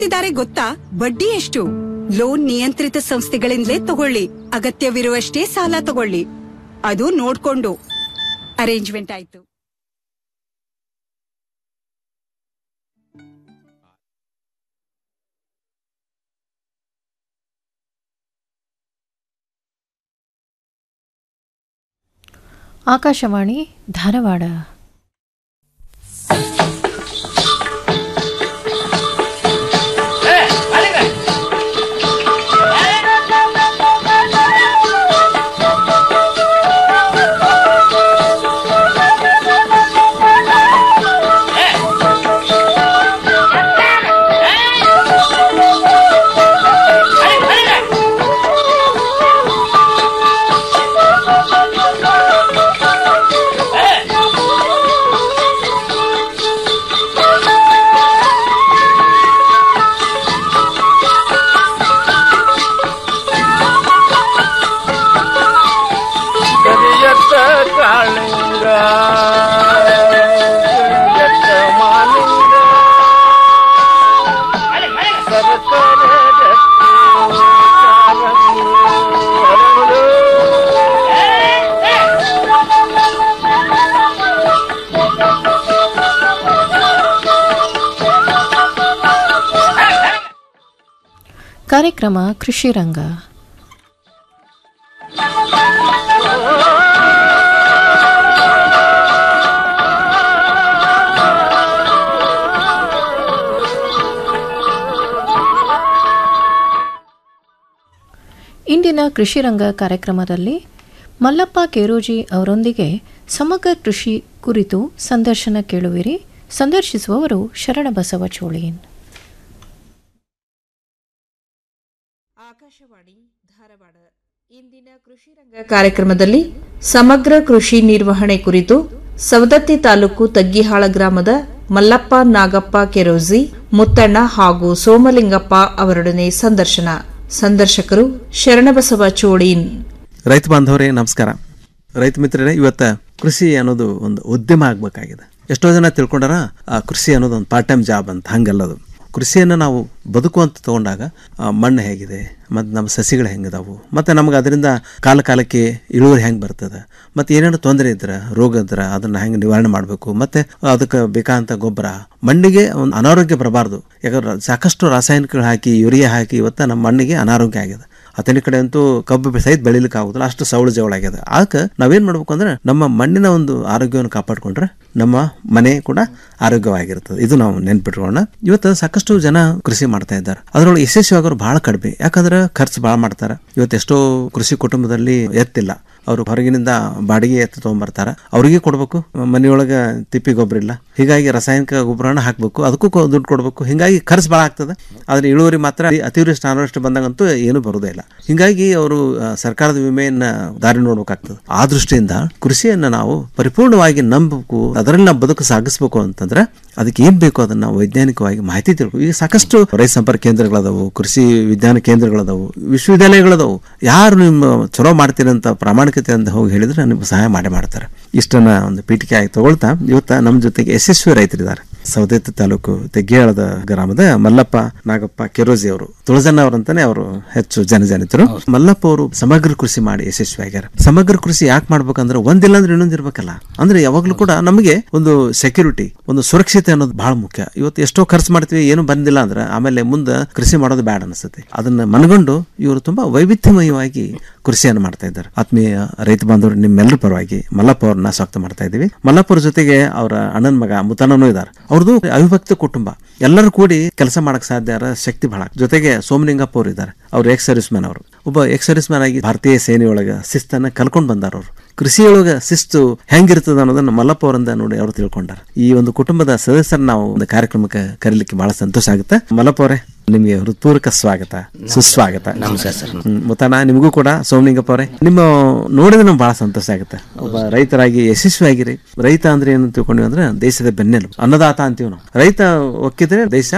ಇದ್ದಾರೆ ಗೊತ್ತಾ ಬಡ್ಡಿ ಎಷ್ಟು ಲೋನ್ ನಿಯಂತ್ರಿತ ಸಂಸ್ಥೆಗಳಿಂದಲೇ ತಗೊಳ್ಳಿ ಅಗತ್ಯವಿರುವಷ್ಟೇ ಸಾಲ ತಗೊಳ್ಳಿ ಅದು ನೋಡ್ಕೊಂಡು ಅರೇಂಜ್ಮೆಂಟ್ ಆಯ್ತು ಆಕಾಶವಾಣಿ ಧಾರವಾಡ ಕರಿಯತ್ತ ಕಾಳಿಂಗ ಕರಿಯತ್ತ ಮಾಲಿಂಗ ಸರಸರ ಗಟ್ಟಿ ಕಾರಂಗಿ ಹರಳು. ಕಾರ್ಯಕ್ರಮ ಕೃಷಿ ರಂಗ ಇಂದಿನ ಕೃಷಿ ರಂಗ ಕಾರ್ಯಕ್ರಮದಲ್ಲಿ ಮಲ್ಲಪ್ಪ ಕೇರೋಜಿ ಅವರೊಂದಿಗೆ ಸಮಗ್ರ ಕೃಷಿ ಕುರಿತು ಸಂದರ್ಶನ ಕೇಳುವಿರಿ ಸಂದರ್ಶಿಸುವವರು ಶರಣಬಸವ ಚೋಳೀನ್ ಆಕಾಶವಾಣಿ ಧಾರವಾಡ ಇಂದಿನ ಕೃಷಿ ರಂಗ ಕಾರ್ಯಕ್ರಮದಲ್ಲಿ ಸಮಗ್ರ ಕೃಷಿ ನಿರ್ವಹಣೆ ಕುರಿತು ಸವದತ್ತಿ ತಾಲೂಕು ತಗ್ಗಿಹಾಳ ಗ್ರಾಮದ ಮಲ್ಲಪ್ಪ ನಾಗಪ್ಪ ಕೆರೋಜಿ ಮುತ್ತಣ್ಣ ಹಾಗೂ ಸೋಮಲಿಂಗಪ್ಪ ಅವರೊಡನೆ ಸಂದರ್ಶನ ಸಂದರ್ಶಕರು ಶರಣಬಸವ ಚೋಳೀನ್ ರೈತ ಬಾಂಧವರೇ ನಮಸ್ಕಾರ ರೈತ ಮಿತ್ರರೇ ಇವತ್ತ ಕೃಷಿ ಅನ್ನೋದು ಒಂದು ಉದ್ಯಮ ಆಗ್ಬೇಕಾಗಿದೆ ಎಷ್ಟೋ ಜನ ತಿಳ್ಕೊಂಡಾರ ಆ ಕೃಷಿ ಅನ್ನೋದು ಒಂದು ಪಾರ್ಟ್ ಟೈಮ್ ಜಾಬ್ ಅಂತ ಹಂಗಲ್ಲದು ಕೃಷಿಯನ್ನು ನಾವು ಬದುಕು ಅಂತ ತಗೊಂಡಾಗ ಆ, ಮಣ್ಣು ಹೇಗಿದೆ ಮತ್ತು ನಮ್ಮ ಸಸಿಗಳು ಹೆಂಗಿದಾವು ಮತ್ತು ನಮ್ಗೆ ಅದರಿಂದ ಕಾಲ ಕಾಲಕ್ಕೆ ಇಳುವರಿ ಹೆಂಗೆ ಬರ್ತದೆ ಮತ್ತು ಏನೇನು ತೊಂದರೆ ಇದ್ರೆ ರೋಗ ಇದ್ರೆ ಅದನ್ನು ಹೆಂಗೆ ನಿವಾರಣೆ ಮಾಡಬೇಕು ಮತ್ತು ಅದಕ್ಕೆ ಬೇಕಾದಂಥ ಗೊಬ್ಬರ ಮಣ್ಣಿಗೆ ಒಂದು ಅನಾರೋಗ್ಯ ಬರಬಾರ್ದು ಯಾಕಂದ್ರೆ ಸಾಕಷ್ಟು ರಾಸಾಯನಿಕಗಳು ಹಾಕಿ ಯೂರಿಯಾ ಹಾಕಿ ಇವತ್ತು ನಮ್ಮ ಮಣ್ಣಿಗೆ ಅನಾರೋಗ್ಯ ಆಗಿದೆ ಅತನಿ ಕಡೆ ಅಂತೂ ಕಬ್ಬು ಬೆ- ಸಹಿತ ಬೆಳಿಲಿಕ್ಕೆ ಆಗುದಿಲ್ಲ ಅಷ್ಟು ಸವಳು ಜವಳ ಆಗ್ಯದ ಆಗ ನಾವೇನ್ ಮಾಡ್ಬೇಕು ಅಂದ್ರೆ ನಮ್ಮ ಮಣ್ಣಿನ ಒಂದು ಆರೋಗ್ಯವನ್ನು ಕಾಪಾಡ್ಕೊಂಡ್ರೆ ನಮ್ಮ ಮನೆ ಕೂಡ ಆರೋಗ್ಯವಾಗಿರ್ತದೆ ಇದು ನಾವು ನೆನ್ಪಿಟ್ಕೊಳ್ಳೋಣ ಇವತ್ತು ಸಾಕಷ್ಟು ಜನ ಕೃಷಿ ಮಾಡ್ತಾ ಇದ್ದಾರೆ ಅದರೊಳಗೆ ಯಶಸ್ವಿಯಾಗೋರು ಬಹಳ ಕಡಿಮೆ ಯಾಕಂದ್ರೆ ಖರ್ಚು ಭಾಳ ಮಾಡ್ತಾರೆ ಇವತ್ತು ಎಷ್ಟೋ ಕೃಷಿ ಕುಟುಂಬದಲ್ಲಿ ಎತ್ತಿಲ್ಲ ಅವರು ಹೊರಗಿನಿಂದ ಬಾಡಿಗೆ ಎತ್ತು ತೊಗೊಂಬರ್ತಾರ ಅವ್ರಿಗೆ ಕೊಡ್ಬೇಕು ಮನೆಯೊಳಗೆ ತಿಪ್ಪಿ ಗೊಬ್ಬರ ಇಲ್ಲ ಹೀಗಾಗಿ ರಾಸಾಯನಿಕ ಗೊಬ್ಬರನ ಹಾಕ್ಬೇಕು ಅದಕ್ಕೂ ಕೊ- ದುಡ್ಡು ಕೊಡ್ಬೇಕು ಹಿಂಗಾಗಿ ಖರ್ಚು ಭಾಳ ಆಗ್ತದೆ ಆದ್ರೆ ಇಳುವರಿ ಮಾತ್ರ ಅತಿವೃಷ್ಟಿ ಅನಾವೃಷ್ಟಿ ಬಂದಾಗಂತೂ ಏನು ಬರೋದೇ ಇಲ್ಲ ಹಿಂಗಾಗಿ ಅವರು ಆ, ಸರ್ಕಾರದ ವಿಮೆಯನ್ನ ದಾರಿ ನೋಡ್ಬೇಕಾಗ್ತದೆ ಆ ದೃಷ್ಟಿಯಿಂದ ಕೃಷಿಯನ್ನ ನಾವು ಪರಿಪೂರ್ಣವಾಗಿ ನಂಬಬೇಕು ಅದರಲ್ಲಿ ನಾವು ಬದುಕು ಸಾಗಿಸ್ಬೇಕು ಅಂತಂದ್ರೆ ಅದಕ್ಕೆ ಏನ್ ಬೇಕು ಅದನ್ನ ನಾವು ವೈಜ್ಞಾನಿಕವಾಗಿ ಮಾಹಿತಿ ತಿಳ್ಕೊ ಈಗ ಸಾಕಷ್ಟು ರೈತ ಸಂಪರ್ಕ ಕೇಂದ್ರಗಳದಾವು ಕೃಷಿ ವಿಜ್ಞಾನ ಕೇಂದ್ರಗಳದಾವು ವಿಶ್ವವಿದ್ಯಾಲಯಗಳದಾವು ಯಾರು ನಿಮ್ಮ ಚಲೋ ಮಾಡ್ತೀರಿ ಅಂತ ಪ್ರಾಮಾಣಿಕತೆ ಅಂತ ಹೋಗಿ ಹೇಳಿದ್ರೆ ನಿಮ್ಗೆ ಸಹಾಯ ಮಾಡೇ ಮಾಡ್ತಾರೆ ಇಷ್ಟನ್ನ ಒಂದು ಪೀಠಿಕೆ ಆಗಿ ತಗೊಳ್ತಾ ಇವತ್ತ ನಮ್ಮ ಜೊತೆಗೆ ಯಶಸ್ವಿ ರೈತರಿದ್ದಾರೆ ಸೌದತ್ತಿ ತಾಲೂಕು ತೆಗ್ಗೇಳದ ಗ್ರಾಮದ ಮಲ್ಲಪ್ಪ ನಾಗಪ್ಪ ಕೆರೋಜಿ ಅವರು ತುಳಜಣ್ಣ ಅವರಂತಾನೆ ಅವರು ಹೆಚ್ಚು ಜನಜನಿತರು ಮಲ್ಲಪ್ಪ ಅವರು ಸಮಗ್ರ ಕೃಷಿ ಮಾಡಿ ಯಶಸ್ವಿ ಆಗ್ಯಾರ ಸಮಗ್ರ ಕೃಷಿ ಯಾಕೆ ಮಾಡ್ಬೇಕಂದ್ರೆ ಒಂದಿಲ್ಲ ಅಂದ್ರೆ ಇನ್ನೊಂದು ಇರ್ಬೇಕಲ್ಲ ಅಂದ್ರೆ ಯಾವಾಗ್ಲೂ ಕೂಡ ನಮಗೆ ಒಂದು ಸೆಕ್ಯೂರಿಟಿ ಒಂದು ಸುರಕ್ಷತೆ ಅನ್ನೋದು ಬಹಳ ಮುಖ್ಯ ಇವತ್ತು ಎಷ್ಟೋ ಖರ್ಚು ಮಾಡ್ತೀವಿ ಏನು ಬಂದಿಲ್ಲ ಅಂದ್ರೆ ಆಮೇಲೆ ಮುಂದೆ ಕೃಷಿ ಮಾಡೋದು ಬ್ಯಾಡ ಅನಿಸುತ್ತೆ ಅದನ್ನ ಮನಗಂಡು ಇವರು ತುಂಬಾ ವೈವಿಧ್ಯಮಯವಾಗಿ ಕೃಷಿಯನ್ನು ಮಾಡ್ತಾ ಇದ್ದಾರೆ ಆತ್ಮೀಯ ರೈತ ಬಾಂಧವರು ನಿಮ್ಮೆಲ್ಲರ ಪರವಾಗಿ ಮಲ್ಲಪ್ಪ ಅವ್ರನ್ನ ಸ್ವಾಗತ ಮಾಡ್ತಾ ಇದ್ದೀವಿ ಮಲ್ಲಪ್ಪ ಅವ್ರ ಜೊತೆಗೆ ಅವರ ಅಣ್ಣನ ಮಗ ಮುತನೂ ಇದ್ದಾರೆ ಅವ್ರದ್ದು ಅವಿಭಕ್ತ ಕುಟುಂಬ ಎಲ್ಲರೂ ಕೂಡಿ ಕೆಲಸ ಮಾಡಕ್ ಸಾಧ್ಯ ಇರೋ ಶಕ್ತಿ ಬಹಳ ಜೊತೆಗೆ ಸೋಮಲಿಂಗಪ್ಪ ಅವರು ಇದ್ದಾರೆ ಅವ್ರು ಎಕ್ಸ್ ಸರ್ವಿಸ್ ಮ್ಯಾನ್ ಅವರು ಒಬ್ಬ ಎಕ್ಸ್ ಸರ್ವಿಸ್ ಮ್ಯಾನ್ ಆಗಿ ಭಾರತೀಯ ಸೇನೆಯೊಳಗ ಶಿಸ್ತನ್ನ ಕಲ್ಕೊಂಡ್ ಬಂದಾರ ಅವರು ಕೃಷಿಯೊಳಗ ಶಿಸ್ತು ಹೆಂಗಿರ್ತದ ಅನ್ನೋದನ್ನ ಮಲ್ಲಪ್ಪ ಅವರಿಂದ ನೋಡಿ ಅವರು ತಿಳ್ಕೊಂಡಾರ ಈ ಒಂದು ಕುಟುಂಬದ ಸದಸ್ಯರ ನಾವು ಒಂದು ಕಾರ್ಯಕ್ರಮಕ್ಕೆ ಕರೀಲಿಕ್ಕೆ ಬಹಳ ಸಂತೋಷ ಆಗುತ್ತೆ ಮಲ್ಲಪ್ಪ ಅವರೇ ನಿಮಗೆ ಹೃತ್ಪೂರ್ವಕ ಸ್ವಾಗತ ಸುಸ್ವಾಗತ ನಮಸ್ಕಾರ ಸರ್ ಹ್ಮ್. ಮುತ್ತಣ್ಣ ನಿಮಗೂ ಕೂಡ ಸೋಮಲಿಂಗಪ್ಪ ಅವರೇ ನಿಮ್ಮ ನೋಡಿದ್ರೆ ನಮ್ಗೆ ಬಹಳ ಸಂತೋಷ ಆಗುತ್ತೆ ಒಬ್ಬ ರೈತರಾಗಿ ಯಶಸ್ವಿ ಆಗಿರಿ ರೈತ ಅಂದ್ರೆ ಏನು ತಿಳ್ಕೊಂಡಿವಿ ಅಂದ್ರೆ ದೇಶದ ಬೆನ್ನೆಲುಬು ಅನ್ನದಾತ ಅಂತೀವಿ ನಾವು ರೈತ ಒಕ್ಕಿದ್ರೆ ದೇಶ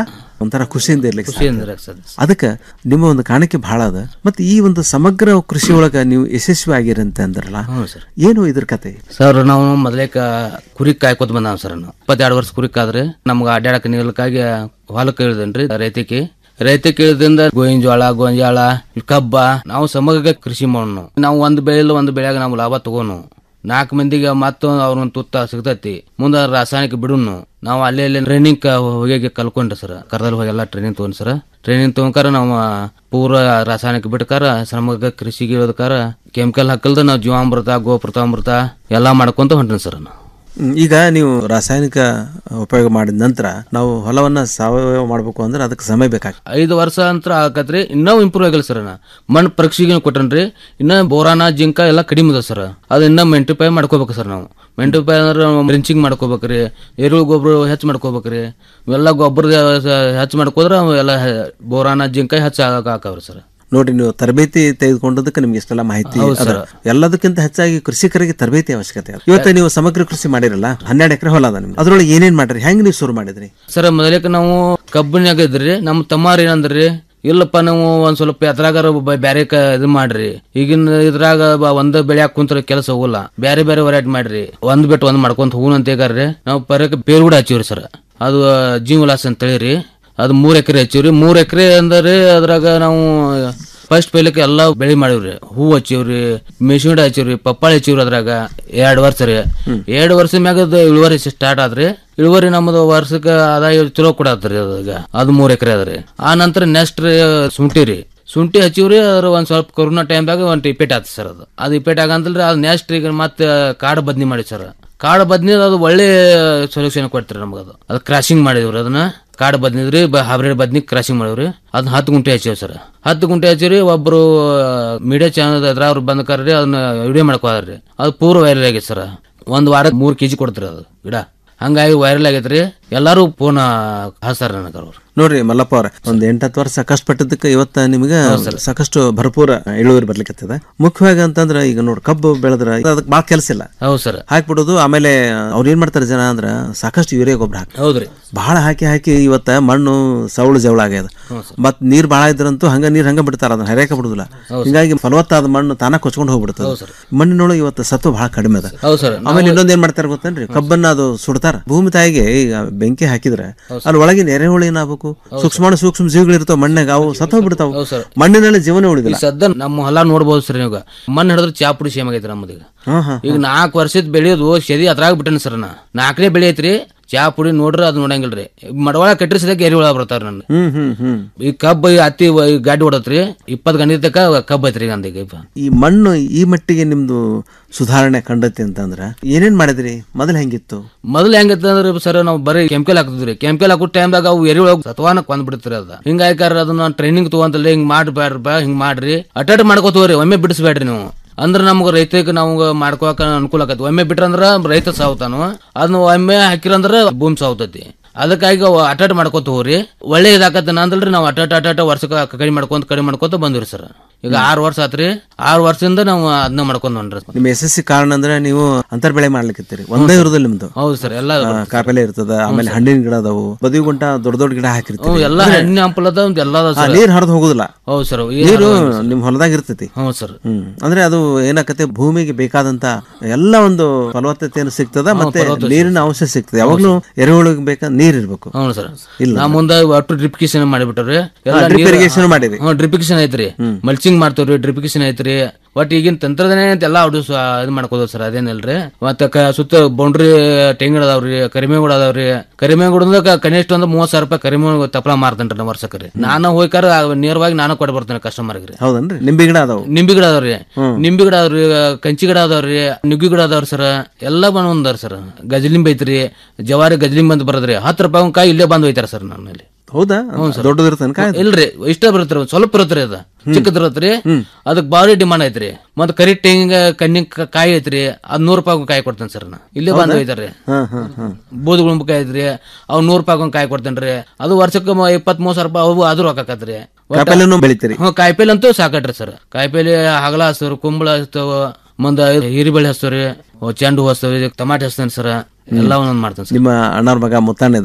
ಒಂಥರ ಖುಷಿಯಿಂದ ಇರ್ಲಿಕ್ಕೆ ಖುಷಿಯಿಂದ ಸರ್ ಅದಕ್ಕೆ ನಿಮ್ಮ ಒಂದು ಕಾಣಿಕೆ ಬಹಳ ಅದ ಮತ್ತೆ ಈ ಒಂದು ಸಮಗ್ರ ಕೃಷಿ ಒಳಗ ನೀವು ಯಶಸ್ವಿ ಆಗಿರಂತ ಅಂದ್ರಲ್ಲ ಹ್ಞೂ ಸರ್ ಏನು ಇದ್ರ ಕತೆ ಸರ್ ನಾವು ಮೊದಲೇ ಕುರಿ ಕಾಯ್ಕೋತ ಬಂದಾವ ಸರ್ ನಾವು ಇಪ್ಪತ್ತೆರಡು ವರ್ಷ ಕುರಿ ಕಾದ್ರಿ ನಮ್ಗೆ ಅಡ್ಡಾಡಕ್ಕೆ ನಿಲ್ಲಕ್ಕಾಗಿ ಹೊಲಕ್ಕೆ ಇಳಿದೇನ್ರಿ ರೈತಕ್ಕೆ ರೈತಕ್ಕೆ ಇಳಿದಿಂದ ಗೋವಿನ ಜೋಳ ಗೋಂಜಾಳ ಕಬ್ಬ ನಾವು ಸಮಗ್ರ ಕೃಷಿ ಮಾಡೋಣ ನಾವು ಒಂದು ಬೆಳೆಲ್ಲ ಒಂದು ಬೆಳೆಯಾಗ ನಾವು ಲಾಭ ತಗೋನು ನಾಲ್ಕು ಮಂದಿಗೆ ಮತ್ತು ಅವ್ರನ್ನ ತುತ್ತ ಸಿಗ್ತೈತಿ ಮುಂದೆ ರಾಸಾಯನಿಕ ಬಿಡುನು ನಾವು ಅಲ್ಲೇ ಅಲ್ಲೇ ಟ್ರೈನಿಂಗ್ ಹೋಗಿ ಕಲ್ಕೊಂಡ್ರಿ ಸರ್ ಕರ್ದಲ್ಲಿ ಹೋಗಿ ಎಲ್ಲ ಟ್ರೈನಿಂಗ್ ತಗೊಂಡ್ ಸರ್ ಟ್ರೈನಿಂಗ್ ತಗೊಂಡ್ಕಾರ ನಾವು ಪೂರ ರಾಸಾಯನಿಕ ಬಿಟ್ಕಾರ ಸಮಗ್ರ ಕೃಷಿಗೆ ಇರೋದಕ್ಕಾರ ಕೆಮಿಕಲ್ ಹಾಕಲ್ದ ನಾವು ಜೀವಾಮೃತ ಗೋಪೃತಾಮೃತ ಎಲ್ಲಾ ಮಾಡ್ಕೊಂತ ಹೊಂಟ್ರಿ ಸರ್ ನಾವು ಹ್ಮ್, ಈಗ ನೀವು ರಾಸಾಯನಿಕ ಉಪಯೋಗ ಮಾಡಿದ ನಂತರ ನಾವು ಹೊಲವನ್ನ ಸಾವಯವ ಮಾಡ್ಬೇಕು ಅಂದ್ರೆ ಅದಕ್ಕೆ ಸಮಯ ಬೇಕಾಗ್ತದೆ ಐದು ವರ್ಷ ಅಂತ ಆಕತ್ರಿ ಇನ್ನೂ ಇಂಪ್ರೂವ್ ಆಗಿಲ್ಲ ಸರ್ ನಾ ಮಣ್ಣು ಪರೀಕ್ಷೆಗೆ ಕೊಟ್ಟನ್ರಿ ಇನ್ನ ಬೋರಾನ ಜಿಂಕ ಎಲ್ಲ ಕಡಿಮೆ ಅದ ಸರ್ ಅದು ಇನ್ನ ಮೆಂಟಿಫೈ ಮಾಡ್ಕೋಬೇಕು ಸರ್ ನಾವು ಮೆಂಟಿಫೈ ಅಂದ್ರೆ ರಿಂಚಿಂಗ್ ಮಾಡ್ಕೋಬೇಕ್ರಿ ಎರುಳು ಗೊಬ್ಬರ ಹೆಚ್ಚು ಮಾಡ್ಕೋಬೇಕ್ರಿ ಇವೆಲ್ಲ ಗೊಬ್ಬರ ಹೆಚ್ಚು ಮಾಡ್ಕೋದ್ರ ಅವು ಎಲ್ಲ ಹೆ- ಬೋರಾನ ಜಿಂಕ ಹೆಚ್ಚು ಹಾಕವ್ರಿ ಸರ್ ನೋಡಿ ನೀವು ತರಬೇತಿ ತೆಗೆದುಕೊಂಡದಕ್ಕೆ ನಿಮ್ಗೆ ಇಷ್ಟೆಲ್ಲ ಮಾಹಿತಿ ಅದ ಎಲ್ಲದಕ್ಕಿಂತ ಹೆಚ್ಚಾಗಿ ಕೃಷಿಕರಿಗೆ ತರಬೇತಿ ಅವಶ್ಯಕತೆ ಅದ ಇವತ್ತು ನೀವು ಸಮಗ್ರ ಕೃಷಿ ಮಾಡಿರಲ್ಲ ಹನ್ನೆರಡು ಎಕರೆ ಹೊಲ ಅದ ನಿಮ್ಗೆ ಅದ್ರೊಳಗೆ ಏನೇನ್ ಮಾಡ್ರಿ ಹೆಂಗ್ ನೀವು ಶುರು ಮಾಡಿದ್ರಿ ಸರ್ ಮೊದಲಕ್ಕೆ ನಾವು ಕಬ್ಬಿನಾಗ ಇದ್ರಿ ನಮ್ಮ ತಮ್ಮಾರ ಏನಂದ್ರಿ ಇಲ್ಲಪ್ಪ ನಾವು ಒಂದ್ ಸ್ವಲ್ಪ ಎದ್ರಾಗಾರ ಬ- ಬ್ಯಾರೆ ಕ ಇದು ಮಾಡ್ರಿ ಈಗಿನ ಇದ್ರಾಗ ಬ- ಒಂದ್ ಬೆಳೆ ಕುಂತ್ರ ಕೆಲಸ ಹೋಗಲ್ಲ ಬ್ಯಾರೆ ಬ್ಯಾರೆ ವೆರೈಟಿ ಮಾಡ್ರಿ ಒಂದ್ ಬಿಟ್ಟು ಒಂದ್ ಮಾಡ್ಕೊಂತ ಹೂನ್ ಅಂತ ಹೇಗಾರ್ರಿ ನಾವು ಪರಕ್ಕೆ ಪೇರು ಕೂಡ ಹಚ್ಚಿವ್ರಿ ಸರ್ ಅದು ಜೀವ ಉಲ್ಲಾಸ ಅಂತ ಹೇಳಿರಿ ಅದು ಮೂರ್ ಎಕರೆ ಹಚ್ಚಿವ್ರಿ ಮೂರ್ ಎಕರೆ ಅಂದ್ರೆ ಅದ್ರಾಗ ನಾವು ಫಸ್ಟ್ ಪೈಲಕ್ಕೆ ಎಲ್ಲ ಬೆಳೆ ಮಾಡಿವ್ರಿ ಹೂ ಹಚ್ಚಿವ್ರಿ ಮೆಣಸಿನ ಹಚ್ಚಿವ್ರಿ ಪಪ್ಪಾಳಿ ಹಚ್ಚಿವ್ರಿ ಅದ್ರಾಗ ಎರಡ್ ವರ್ಷ ರೀ ಎರಡ್ ವರ್ಷ ಮ್ಯಾಗ ಅದು ಇಳುವರಿ ಸ್ಟಾರ್ಟ್ ಆದ್ರಿ ಇಳುವರಿ ನಮ್ಮದು ವರ್ಷಕ್ಕೆ ಆದಾಯ ಚಲೋ ಕೊಡತ್ರಿ ಅದಾಗ ಅದು ಮೂರ್ ಎಕರೆ ಅದ್ರಿ ಆ ನಂತರ ನೆಕ್ಸ್ಟ್ ಶುಂಠಿ ರೀ ಶುಂಠಿ ಹಚ್ಚಿವ್ರಿ ಅದ್ರ ಒಂದ್ ಸ್ವಲ್ಪ ಕೊರೋನಾ ಟೈಮ್ದಾಗ ಒಂದ್ ಇಪೇಟ್ ಆತ ಸರ್ ಅದು ಅದು ಇಪೇಟ್ ಆಗಂತಲ್ರಿ ಅದು ನೆಕ್ಸ್ಟ್ ಈಗ ಮತ್ತೆ ಕಾಡು ಬದ್ನಿ ಮಾಡಿ ಸರ್ ಕಾಡು ಬದ್ನಿ ಅದು ಒಳ್ಳೆ ಸೊಲ್ಯೂಷನ್ ಕೊಡ್ತೀರಿ ನಮ್ಗೆ ಅದು ಅದು ಕ್ರಾಸಿಂಗ್ ಮಾಡಿದ್ರಿ ಅದನ್ನ ಕಾಡು ಬದ್ನಿದ್ರಿ ಹೈಬ್ರಿಡ್ ಬದ್ನಿ ಕ್ರಾಸಿಂಗ್ ಮಾಡಿವ್ರಿ ಅದನ್ನ ಹತ್ತು ಗುಂಟೆ ಹಚ್ಚಿವಿ ಸರ್ ಹತ್ತು ಗುಂಟೆ ಹಚ್ಚಿರಿ ಒಬ್ರು ಮೀಡಿಯಾ ಚಾನಲ್ ಅದ್ರ ಅವ್ರು ಬಂದ ಕರ್ರಿ ಅದನ್ನ ವಿಡಿಯೋ ಮಾಡ್ಕೋದ್ರಿ ಅದು ಪೂರ ವೈರಲ್ ಆಗೈತೆ ಸರ್ ಒಂದ್ ವಾರ ಮೂರ್ ಕೆಜಿ ಕೊಡ್ತೀರಿ ಅದು ಗಿಡ ಹಂಗಾಗಿ ವೈರಲ್ ಆಗೈತ್ರಿ ಎಲ್ಲಾರು ಫೋನ್ ಹಚ್ತಾರ ನನಗೆ ಅವ್ರು ನೋಡ್ರಿ ಮಲ್ಲಪ್ಪ ಅವ್ರ ಒಂದ್ ಎಂಟತ್ತು ವರ್ಷ ಕಷ್ಟಪಟ್ಟಿದ್ದಕ್ಕೆ ಇವತ್ತ ನಿಮ್ಗೆ ಸಾಕಷ್ಟು ಭರಪೂರ ಇಳುವರಿ ಬರ್ಲಿಕ್ಕತ್ತದ ಮುಖ್ಯವಾಗಿ ಅಂತಂದ್ರ ಈಗ ನೋಡ್ ಕಬ್ಬು ಬೆಳೆದ್ರ ಅದಕ್ಕೆ ಭಾಳ ಕೆಲಸ ಇಲ್ಲ ಹೌದು ಸರ್ ಹಾಕ್ಬಿಡೋದು ಆಮೇಲೆ ಅವ್ರು ಏನ್ ಮಾಡ್ತಾರೆ ಜನ ಅಂದ್ರ ಸಾಕಷ್ಟು ಯೂರಿಯಾ ಗೊಬ್ಬರ ಹಾಕ್ತಾರೆ ಹೌದ್ರಿ ಬಹಳ ಹಾಕಿ ಹಾಕಿ ಇವತ್ತ ಮಣ್ಣು ಸವಳು ಜವಳ ಆಗ್ಯದ ಮತ್ ನೀರ್ ಬಾಳ ಇದ್ರಂತೂ ಹಂಗ ನೀರ್ ಹಂಗ ಬಿಡ್ತಾರ ಅದನ್ನ ಹರಿಯಾಕ ಬಿಡುದಿಲ್ಲ ಹಿಂಗಾಗಿ ಫಲವತ್ತಾದ ಮಣ್ಣು ತಾನ ಕೊಚ್ಕೊಂಡು ಹೋಗ್ಬಿಡ್ತದೆ ಮಣ್ಣಿನೊಳಗೆ ಇವತ್ತು ಸತ್ವ ಬಹಳ ಕಡಿಮೆ ಅದ ಹೌದು ಸರ್ ಆಮೇಲೆ ಇನ್ನೊಂದ್ ಏನ್ ಮಾಡ್ತಾರ ಗೊತ್ತೇನ್ರಿ ಕಬ್ಬನ್ನ ಅದು ಸುಡ್ತಾರ ಭೂಮಿ ತಾಯಿಗೆ ಈಗ ಬೆಂಕಿ ಹಾಕಿದ್ರೆ ಅಲ್ಲಿ ಒಳಗಿನ ಎರೆಹುಳು ಏನಾಗಬೇಕು ಸೂಕ್ಷ್ಮಾಣು ಸೂಕ್ಷ್ಮ ಜೀವಿಗಳು ಇರ್ತಾವ ಮಣ್ಣಾಗ ಅವು ಸತ್ತ ಬಿಡ್ತಾವ ಮಣ್ಣಿನಲ್ಲಿ ಜೀವನ ಈ ಉಳಿದಿಲ್ಲ ಸದ್ದ ನಮ್ಮ ಹೊಲ ನೋಡ್ಬೋದು ಸರ್ ನೀವು ಮಣ್ಣು ಹಿಡಿದ್ರೆ ಚಾ ಪುಡಿ ಸೇಮ್ ಆಗೈತ್ರಿ ನಮ್ಮದೀಗ ಹಾ ಹಾ ಈಗ ನಾಲ್ಕು ವರ್ಷದ ಬೆಳೆಯೋದು ಸದಿ ಅದ್ರಾಗ ಬಿಟ್ಟೇನಿ ಸರ್ ನಾ ನಾಲ್ಕನೇ ಬೆಳೆ ಐತ್ರಿ ಚಾ ಪುಡಿ ನೋಡ್ರಿ ಅದು ನೋಡಂಗಿಲ್ರಿ ಮಡವಾಳ ಕಟ್ಟಿರಿ ಸದ್ಯಕ್ಕೆ ಎರಿಹುಳ ಬರ್ತಾರ ನನ್ನ ಹ್ಮ್ ಹ್ಮ್ ಹ್ಮ್ ಈ ಕಬ್ಬು ಈ ಹತ್ತಿ ವ- ಈ ಗಾಡಿ ಹೊಡತ್ರಿ ಇಪ್ಪತ್ತು ಗಂಟೆ ತನಕ ಕಬ್ಬು ಐತ್ರಿ ಈಗ ಅಂದೀಗ ಈಗ ಈ ಮಣ್ಣು ಈ ಮಟ್ಟಿಗೆ ನಿಮ್ದು ಸುಧಾರಣೆ ಕಂಡತಿ ಅಂತಂದ್ರ ಏನೇನ್ ಮಾಡಿದ್ರಿ ಮೊದಲು ಹೆಂಗಿತ್ತು ಮೊದಲು ಹೆಂಗೈತೆ ಅಂದ್ರೆ ಸರ್ ನಾವು ಬರೀ ಕೆಮಿಕಲ್ ಹಾಕ್ತಿದ್ರಿ ಕೆಮಿಕಲ್ ಹಾಕೋ ಟೈಮ್ದಾಗ ಅವು ಎರಿಹುಳ ಸತ್ವಾನ ಕೊಂದ್ ಬಿಡ್ತೀರಿ ಅದ ಹಿಂಗಾಯ್ಕಾರ ಅದನ್ನ ಟ್ರೈನಿಂಗ್ ತಗೊಂತಲ್ಲ ಹಿಂಗ್ ಮಾಡ್ಬೇಡ್ರಪ್ಪ ಹಿಂಗ್ ಮಾಡ್ರಿ ಅಟಾಟ್ ಮಾಡ್ಕೋತವ್ರಿ ಒಮ್ಮೆ ಬಿಡಿಸ್ಬೇಡ್ರಿ ನೀವು ಅಂದ್ರ ನಮ್ಗೆ ರೈತಕ್ಕೆ ನಮ್ಗೆ ಮಾಡ್ಕೋಕ ಅನುಕೂಲ ಆಕತಿ ಒಮ್ಮೆ ಬಿಟ್ರಂದ್ರ ರೈತ ಸಾವ್ತಾನು ಅದನ್ನ ಒಮ್ಮೆ ಹಾಕಿರಂದ್ರ ಭೂಮಿ ಸಾವ್ತತಿ ಅದಕ್ಕಾಗಿ ಅವು ಅಟಾಟ್ ಮಾಡ್ಕೋತ ಹೋಗ್ರಿ ಒಳ್ಳೆ ಇದಾಕತ್ತ ಅಂದಲ್ರಿ ನಾವು ಅಟಾಟ್ ಅಟಾಟ ವರ್ಷಕ್ಕೆ ಕಡಿಮೆ ಮಾಡ್ಕೊಂತ ಕಡಿಮೆ ಮಾಡ್ಕೊಂತ ಬಂದಿವ್ರಿ ಸರ್ ಈಗ ಆರು ವರ್ಷ ಆತ್ರಿ ಆರು ವರ್ಷದಿಂದ ನಾವು ಅದನ್ನ ಮಾಡ್ಕೊಂಡ್ ಹೊಂಟ್ರಿ ನಿಮ್ಮ ಯಶಸ್ಸಿ ಕಾರಣ ಅಂದ್ರೆ ನೀವು ಅಂತರ್ ಬೆಳೆ ಮಾಡ್ಲಿಕ್ಕತ್ತೀರಿ ಒಂದೇ ಇರೋದಿಲ್ಲ ನಿಮ್ದು ಹೌದು ಸರ್ ಎಲ್ಲ ಆ, ಕಾಯಿಪಲ್ಲೆ ಇರ್ತದ ಆಮೇಲೆ ಹಣ್ಣಿನ ಗಿಡ ಅದಾವು ಬದಿ ಗುಂಟ ದೊಡ್ಡ ದೊಡ್ಡ ಗಿಡ ಹಾಕಿರ್ತೀವಿ ಎಲ್ಲ ಹಣ್ಣಿನ ಹಂಪಲ ಅದ ಎಲ್ಲ ಅದ ಆ, ಸರ್ ನೀರ್ ಹರಿದು ಹೋಗುದಿಲ್ಲ ಹೌದು ಸರ್ ನೀರು ನಿಮ್ ಹೊಲದಾಗ ಇರ್ತೈತಿ ಹ್ಞೂ ಸರ್ ಹ್ಮ್ ಅಂದ್ರೆ ಅದು ಏನಾಕತ್ತೆ ಭೂಮಿಗೆ ಬೇಕಾದಂತ ಎಲ್ಲ ಒಂದು ಫಲವತ್ತತೆಯನ್ನು ಸಿಗ್ತದ ಮತ್ತೆ ನೀರಿನ ಅಂಶ ಸಿಗ್ತದೆ ಯಾವಾಗ್ಲೂ ಎರೆಹುಳಿಗೆ ಬೇಕಾದ ನೀರ್ ಇರ್ಬೇಕು ಹೌದು ಸರ್ ಇಲ್ಲ. ನಾ ಮುಂದ ಒಟ್ಟು ಡ್ರಿಪ್ಕಿಷನ್ ಮಾಡಿಬಿಟ್ರಿ ಡ್ರಿಪ್ ಇರಿಗೇಷನ್ ಮಾಡಿರಿ ಡ್ರಿಪ್ಕಿಷನ್ ಐತ್ರಿ ಮಲ್ಚಿಂಗ್ ಮಾಡ್ತೇವ್ರಿ ಡ್ರಿಪ್ಕಿಷನ್ ಐತ್ರಿ ಒಟ್ ಈಗಿನ ತಂತ್ರಜ್ಞಾನ ಅಂತ ಎಲ್ಲ ಅವ್ರು ಇದು ಮಾಡ್ಕೋದು ಸರ್ ಅದೇನಿಲ್ರಿ ಮತ್ತೆ ಕ ಸುತ್ತ ಬೌಂಡ್ರಿ ತೆಂಗಿನ ಅದಾವ್ರಿ ಕರಿಮೇವು ಅದಾವ್ರಿ ಕರಿಮೇವು ಗುಡದಾಗ ಕನಿಷ್ಠ ಒಂದು ಮೂವತ್ ಸಾವಿರ ರೂಪಾಯಿ ಕರಿಮೇವು ತಪ್ಪಲ ಮಾರ್ತೇನ್ರಿ ನಮ್ಮ ವರ್ಷಕ್ಕೆ ರೀ ನಾನು ಹೋಯ್ಕಾರ ನೇರವಾಗಿ ನಾನು ಕೊಟ್ಟು ಬರ್ತೇನೆ ಕಸ್ಟಮರ್ಗೆ ಹೌದನ್ರಿ ನಿಂಬೆ ಗಿಡ ಅದಾವು ನಿಂಬಿ ಗಿಡ ಅದಾವ್ರಿ ನಿಂಬಿ ಗಿಡ ಅದಾವ್ರಿ ಕಂಚಿ ಗಿಡ ಅದಾವ್ರಿ ನುಗ್ಗಿ ಗಿಡ ಅದಾವ್ರಿ ಸರ್ ಎಲ್ಲ ಬಂದ್ ಒಂದಾರ ಸರ್ ಗಜಲಿಂಬಿ ಐತ್ರಿ ಜವಾರಿ ಗಜಲಿಂಬಿ ಅಂತ ಬರದ್ರಿ ಹತ್ತು ರೂಪಾಯಿ ಒಂದ್ ಕಾಯಿ ಇಲ್ಲೇ ಬಂದ್ ಹೋಯ್ತಾರ ಸರ್ ನನ್ನಲ್ಲಿ ಹೌದಾ ದೊಡ್ಡದಿರ್ತನಕ ಇಲ್ರಿ ಇಷ್ಟ ಬರುತ್ತೆ ಒಂದ್ ಸ್ವಲ್ಪ ಇರತ್ರಿ ಅದ ಚಿಕ್ಕದಿರತ್ರಿ ಅದಕ್ ಭಾರಿ ಡಿಮಾಂಡ್ ಐತ್ರಿ ಮತ್ ಕರಿ ತೆಂಗ ಕಣ್ಣಿ ಕಾಯಿ ಐತ್ರಿ ಅದ್ ನೂರ್ ರೂಪಾಯಿ ಕಾಯಿ ಕೊಡ್ತೇನೆ ಸರ್ ನಾ ಇಲ್ಲೇ ಬಂದ್ ಹೋಯ್ತಾರ್ರಿ ಹಾ ಹಾ ಹಾ ಬೂದ್ ಗುಂಬಕಾಯಿ ಐತ್ರಿ ಅವ್ ನೂರ್ ರೂಪಾಯಿ ಒಂದ್ ಕಾಯಿ ಕೊಡ್ತೇನ್ರಿ ಅದು ವರ್ಷಕ್ಕೆ ಮ- ಇಪ್ಪತ್ತ್ ಮೂವತ್ ಸಾವಿರ ರೂಪಾಯಿ ಅವು ಅದು ರೊಕ್ಕ ಆಕತ್ರಿ ಕಾಯಿಪಲ್ಲೆನೂ ಬೆಳಿತೀರಿ ಹ್ಞೂ ಕಾಯಿಪಲ್ಲೆ ಅಂತೂ ಸಾಕಟ್ರಿ ಸರ್ ಕಾಯಿಪಲ್ಲೆ ಹಗಲ ಹಚ್ತವ್ರಿ ಕುಂಬಳ ಹಚ್ತಾವ ಮುಂದ ಹೀರಿಬಳ್ಳಿ ಹಚ್ತವ್ರಿ ಚೆಂಡು ಹೂ ಹಚ್ತವ್ರಿ ಟಮಾಟೆ ಹಚ್ತೇನೆ ಸರ್ ಎಲ್ಲ ಒಂದೊಂದ್ ಮಾಡ್ತೇನೆ ಸರ್ ನಿಮ್ಮ ಅಣ್ಣವ್ರ ಮಗ ಮುತ್ತಣ್ಣ ಇದಾರೆ